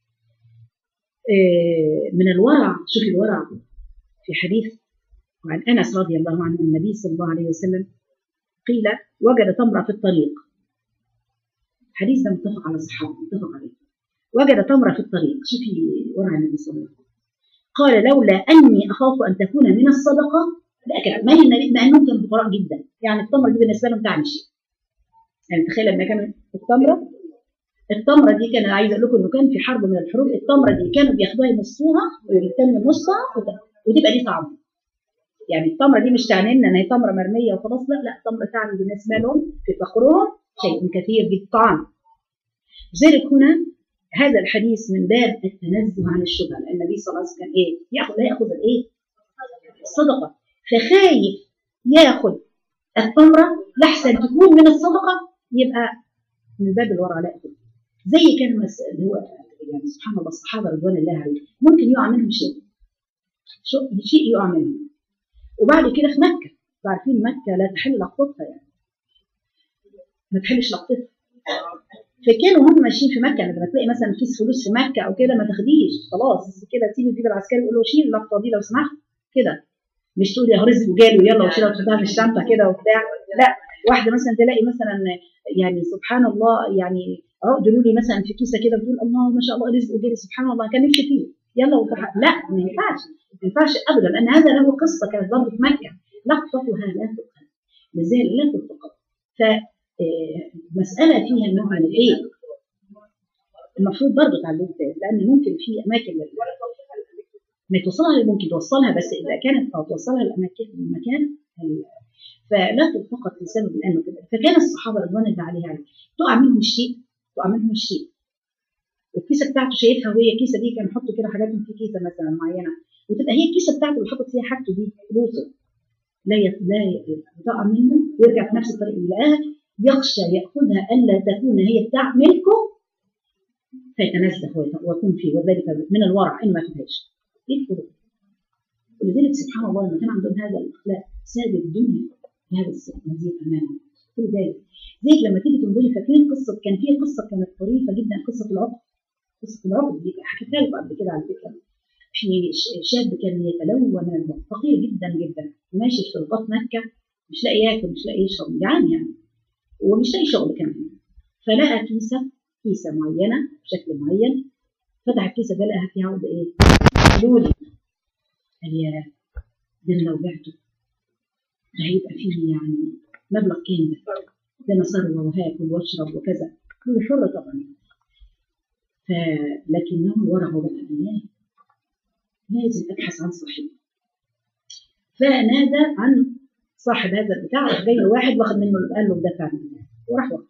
من الورع شوف الورع في حديث عن انس رضي الله عنه النبي صلى الله عليه وسلم قيل وجد تمره في الطريق حديث ده متفق على صحابه متفق عليه وجد تمره في الطريق شوفي ورع النبي صلى الله عليه وسلم قال لولا اني اخاف ان تكون من الصدقه لاكل ما النبي مع انهم كانوا فقراء جدا يعني التمره دي بالنسبه لهم تعني شيء يعني تخيل لما كانت التمره التمره دي كان عايز اقول لكم انه كان في حرب من الحروب التمره دي كانوا بياخدوها يمصوها ويتم نصها وتبقى دي طعم يعني التمره دي مش تعني لنا ان هي تمره مرميه وخلاص لا لا التمره تعني بالنسبه لهم في فقرهم شيء كثير جدا طعام لذلك هنا هذا الحديث من باب التنزه عن الشبهه لان النبي صلى الله عليه وسلم كان ايه؟ ياخذ لا ياخذ الايه؟ الصدقه فخايف ياخذ التمره لحسن تكون من الصدقه يبقى من باب الورع لا ياخذ زي كان اللي هو يعني سبحان الله الصحابه رضوان الله عليهم ممكن يقع منهم شيء شيء يقع منهم وبعد كده في مكه عارفين مكه لا تحل لقطتها يعني ما تحلش لقطتها فكانوا هم ماشيين في مكه لما تلاقي مثلا كيس فلوس في مكه او كده ما تاخديش خلاص كده تيجي كده العسكري يقول له شيل اللقطه دي لو سمحت كده مش تقولي يا رزق وجالي ويلا وشيلها وتحطها في الشنطه كده وبتاع لا واحده مثلا تلاقي مثلا يعني سبحان الله يعني عقدوا لي مثلا في كيسه كده بتقول الله ما شاء الله رزق وجالي سبحان الله كان نفسي فيه يلا وفرح. لا ما ينفعش ما ينفعش ابدا لان هذا له قصه كانت برضه في مكه لقطتها لا تؤخذ لذلك لا تلتقط ف مسألة فيها النوع من الإيه؟ المفروض برضه تعلمت لأن ممكن في أماكن ما توصلها ممكن توصلها بس إذا كانت أو توصلها الأماكن المكان فلا تلتقط لسبب لأنه كده فكان الصحابة رضوان الله عليهم تقع منهم الشيء تقع منهم الشيء والكيسة بتاعته شايفها وهي الكيسة دي كان يحطوا كده حاجاتهم في كيسة مثلا معينة وتبقى هي الكيسة بتاعته اللي حاطط فيها حاجته دي فلوسه لا لا تقع منه ويرجع في نفس الطريق اللي لقاها يخشى يأخذها ألا تكون هي بتاع ملكه فيتنزه ويكون فيه وذلك من الورع إن ما فيهاش يدخل ولذلك سبحان الله لما كان عندهم هذا الأخلاق ساد الدنيا بهذا هذه الأمانة كل ذلك زيك لما تيجي تنظري فاكرين قصة كان في قصة كانت طريفة جدا قصة العقد قصة العقد دي حكيتها لكم قبل كده على فكرة في شاب كان يتلوى من الموت فقير جدا جدا ماشي في طرقات مكة مش لاقي ياكل مش لاقي يشرب جعان يعني ومش لاقي شغل كمان فلقى كيسة كيسة معينة بشكل معين فتح الكيسة ده لقاها فيها عقد ايه؟ لولي قال يا ده انا لو بعته ده هيبقى فيه يعني مبلغ كام ده؟ ده انا ثروه وهاكل واشرب وكذا كل حر طبعا فلكنهم ورعوا بقى الله لازم ابحث عن صاحبي فنادى عن صاحب هذا البتاع راح جاي له واحد واخد منه قال له ده فعلا وراح واخد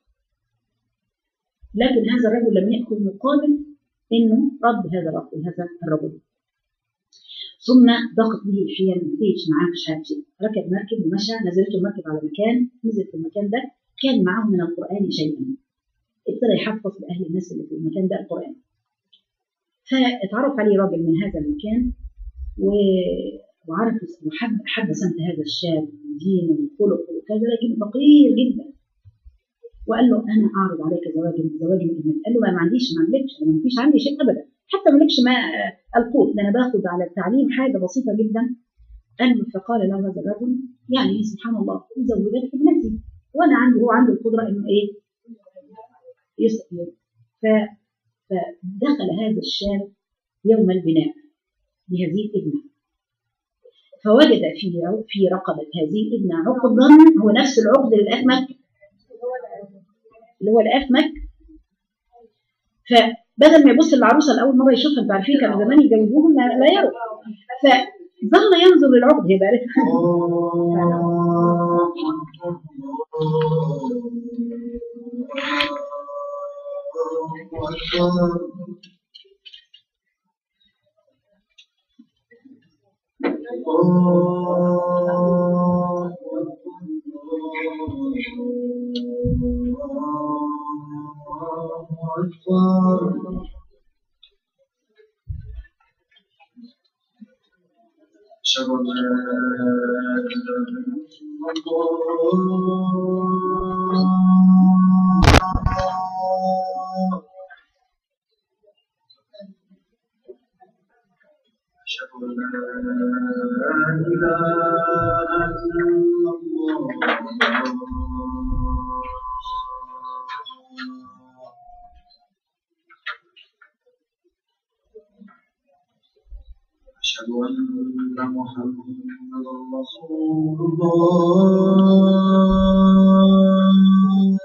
لكن هذا الرجل لم يأخذ مقابل انه رد هذا الرجل هذا الرجل ثم ضاقت به الحيل ما فيش معاه شهادتي ركب مركب ومشى نزلت المركب على مكان نزل في المكان ده كان معه من القرآن شيئا ابتدى يحفظ لأهل الناس اللي في المكان ده القرآن فاتعرف عليه راجل من هذا المكان و... وعرف وحب حب سمت هذا الشاب ودينه وخلقه وكذا لكن فقير جدا وقال له انا اعرض عليك زواج زواج من ابنك قال له ما عنديش ما عندكش انا ما فيش عندي شيء ابدا حتى ما لكش ما القوت ده انا باخد على التعليم حاجه بسيطه جدا قال له فقال له هذا الرجل يعني سبحان الله زوجت ابنتي وانا عندي هو عنده القدره انه ايه يسأل ف فدخل هذا الشاب يوم البناء بهذه الابنه فوجد في في رقبه هذه الابنه عقدا هو نفس العقد للافمك اللي هو الافمك فبدل ما يبص للعروسه لاول مره يشوفها انتوا عارفين كانوا زمان يجوزوهم لا, لا يروا فظل ينظر للعقد هي بقى أشهد أن لا إله إلا الله أشهد أن لا إله إلا الله أشهد أن محمدا رسول الله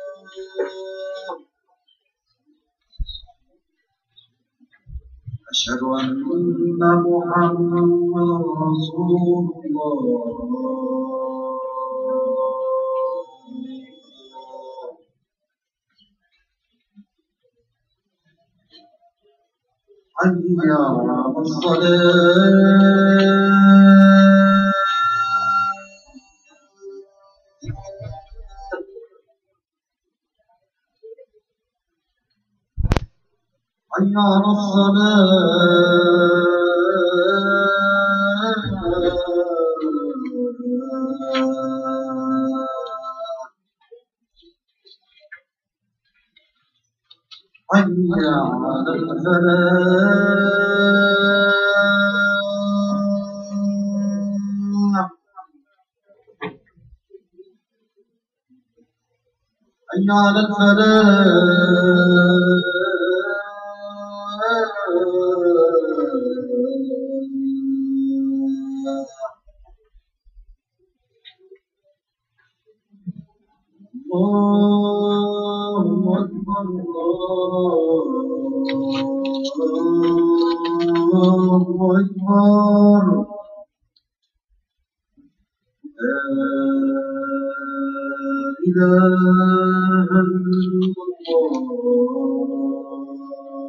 أشهد أن محمدا رسول الله حي على الصلاة حي على الصلاة حي على الفلاح حي على الفلاح الله أكبر الله أكبر لا إله إلا الله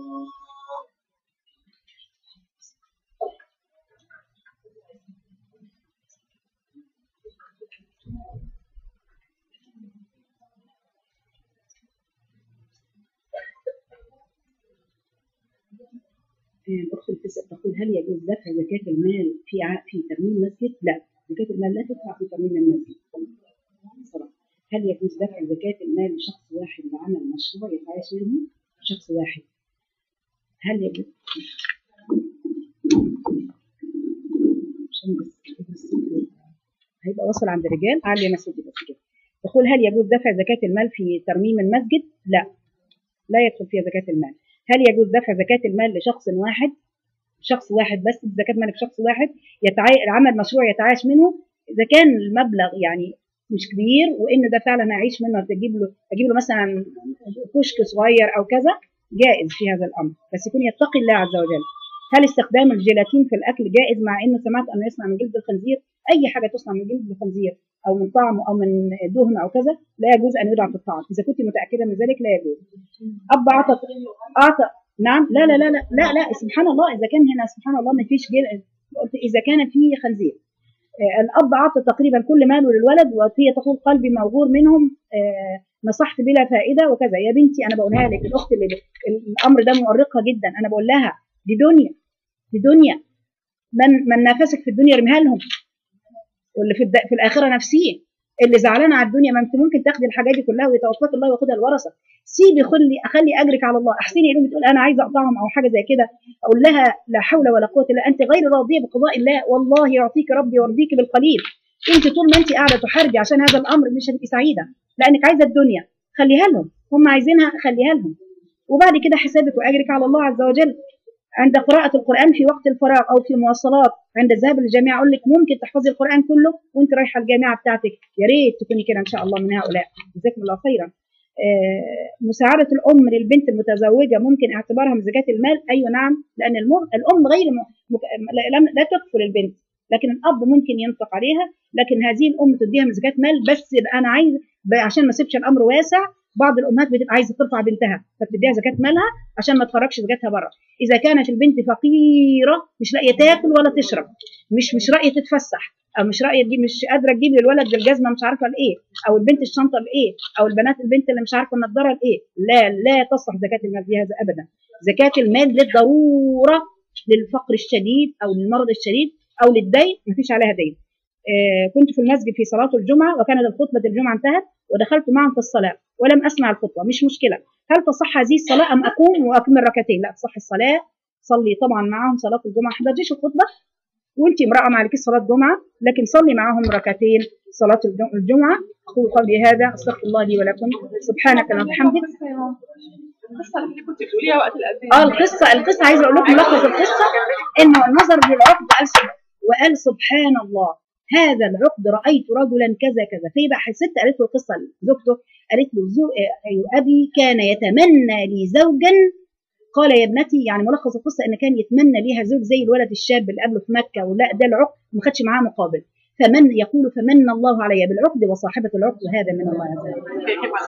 الأخت بتسأل تقول هل يجوز دفع زكاة المال في ع... في ترميم مسجد؟ لا زكاة المال لا تدفع في ترميم المسجد صراحة هل يجوز دفع زكاة المال لشخص واحد لعمل مشروع يتعايش منه شخص واحد هل يجوز عشان بس بس هيبقى وصل عند الرجال علي مسجد بس كده تقول هل يجوز دفع زكاة المال في ترميم المسجد؟ لا لا يدخل فيها زكاة المال هل يجوز دفع زكاة المال لشخص واحد شخص واحد بس زكاة مال في شخص واحد يتعاي... عمل مشروع يتعايش منه إذا كان المبلغ يعني مش كبير وان ده فعلا هيعيش منه تجيب له اجيب له مثلا كشك صغير او كذا جائز في هذا الامر بس يكون يتقي الله عز وجل هل استخدام الجيلاتين في الاكل جائز مع انه سمعت انه يصنع من جلد الخنزير اي حاجه تصنع من جلد الخنزير او من طعمه او من دهن او كذا لا يجوز ان يوضع في الطعام اذا كنت متاكده من ذلك لا يجوز اب اعطى اعطى نعم لا لا لا لا لا, لا سبحان الله اذا كان هنا سبحان الله ما فيش جل... قلت اذا كان في خنزير آه، الاب اعطى تقريبا كل ماله للولد وهي تقول قلبي موغور منهم آه، نصحت بلا فائده وكذا يا بنتي انا بقولها لك الاخت اللي الامر ده مؤرقها جدا انا بقول لها دي دنيا دي دنيا من من نافسك في الدنيا ارميها لهم واللي في, الد- في الاخره نفسيه اللي زعلانه على الدنيا ما انت ممكن تاخدي الحاجات دي كلها ويتوفاك الله وياخدها الورثه سيبي خلي اخلي اجرك على الله احسني اليوم بتقول انا عايزه اقطعهم او حاجه زي كده اقول لها لا حول ولا قوه الا انت غير راضيه بقضاء الله والله يعطيك ربي ويرضيك بالقليل انت طول ما انت قاعده تحاربي عشان هذا الامر مش هتبقي سعيده لانك عايزه الدنيا خليها لهم هم عايزينها خليها لهم وبعد كده حسابك واجرك على الله عز وجل عند قراءة القرآن في وقت الفراغ أو في مواصلات عند الذهاب للجامعة أقول لك ممكن تحفظي القرآن كله وأنت رايحة الجامعة بتاعتك يا ريت تكوني كده إن شاء الله من هؤلاء جزاكم الله خيرا آه، مساعدة الأم للبنت المتزوجة ممكن اعتبارها من زكاة المال أيوة نعم لأن الم- الأم غير م... مك... لا, لا- لا تكفل البنت لكن الأب ممكن ينفق عليها لكن هذه الأم تديها من زكاة مال بس يبقى أنا عايز ب- عشان ما اسيبش الأمر واسع بعض الأمهات بتبقى عايزة ترفع بنتها فبتديها زكاة مالها عشان ما تخرجش زكاتها بره إذا كانت البنت فقيرة مش لاقية تاكل ولا تشرب مش مش راقية تتفسح او مش راقيه تجيب مش قادره تجيب للولد الجزمه مش عارفه لايه او البنت الشنطه لايه او البنات البنت اللي مش عارفه النضاره لايه لا لا تصلح زكاه المال في هذا ابدا زكاه المال للضروره للفقر الشديد او للمرض الشديد او للدين ما فيش عليها دين آه كنت في المسجد في صلاه الجمعه وكانت الخطبه الجمعه انتهت ودخلت معهم في الصلاه ولم اسمع الخطبه مش مشكله هل تصح هذه الصلاه ام اقوم واكمل ركعتين لا تصح الصلاه صلي طبعا معهم صلاه الجمعه ما حضرتيش الخطبه وانت امراه ما عليكيش صلاه جمعه لكن صلي معاهم ركعتين صلاه الج- الجمعه اقول قولي هذا استغفر الله لي ولكم سبحانك اللهم وبحمدك القصه اللي كنت بتقوليها وقت الاذان اه القصه القصه عايزه اقول لكم ملخص القصه انه النظر للعقد قال سب- وقال سبحان الله هذا العقد رايت رجلا كذا كذا فيبقى الست قالت له القصه لزوجته قالت له زو... آه، ابي كان يتمنى لي زوجا قال يا ابنتي يعني ملخص القصه ان كان يتمنى ليها زوج زي الولد الشاب اللي قابله في مكه ولا ده العقد ما خدش معاه مقابل فمن يقول فمن الله علي بالعقد وصاحبه العقد هذا من الله عز وجل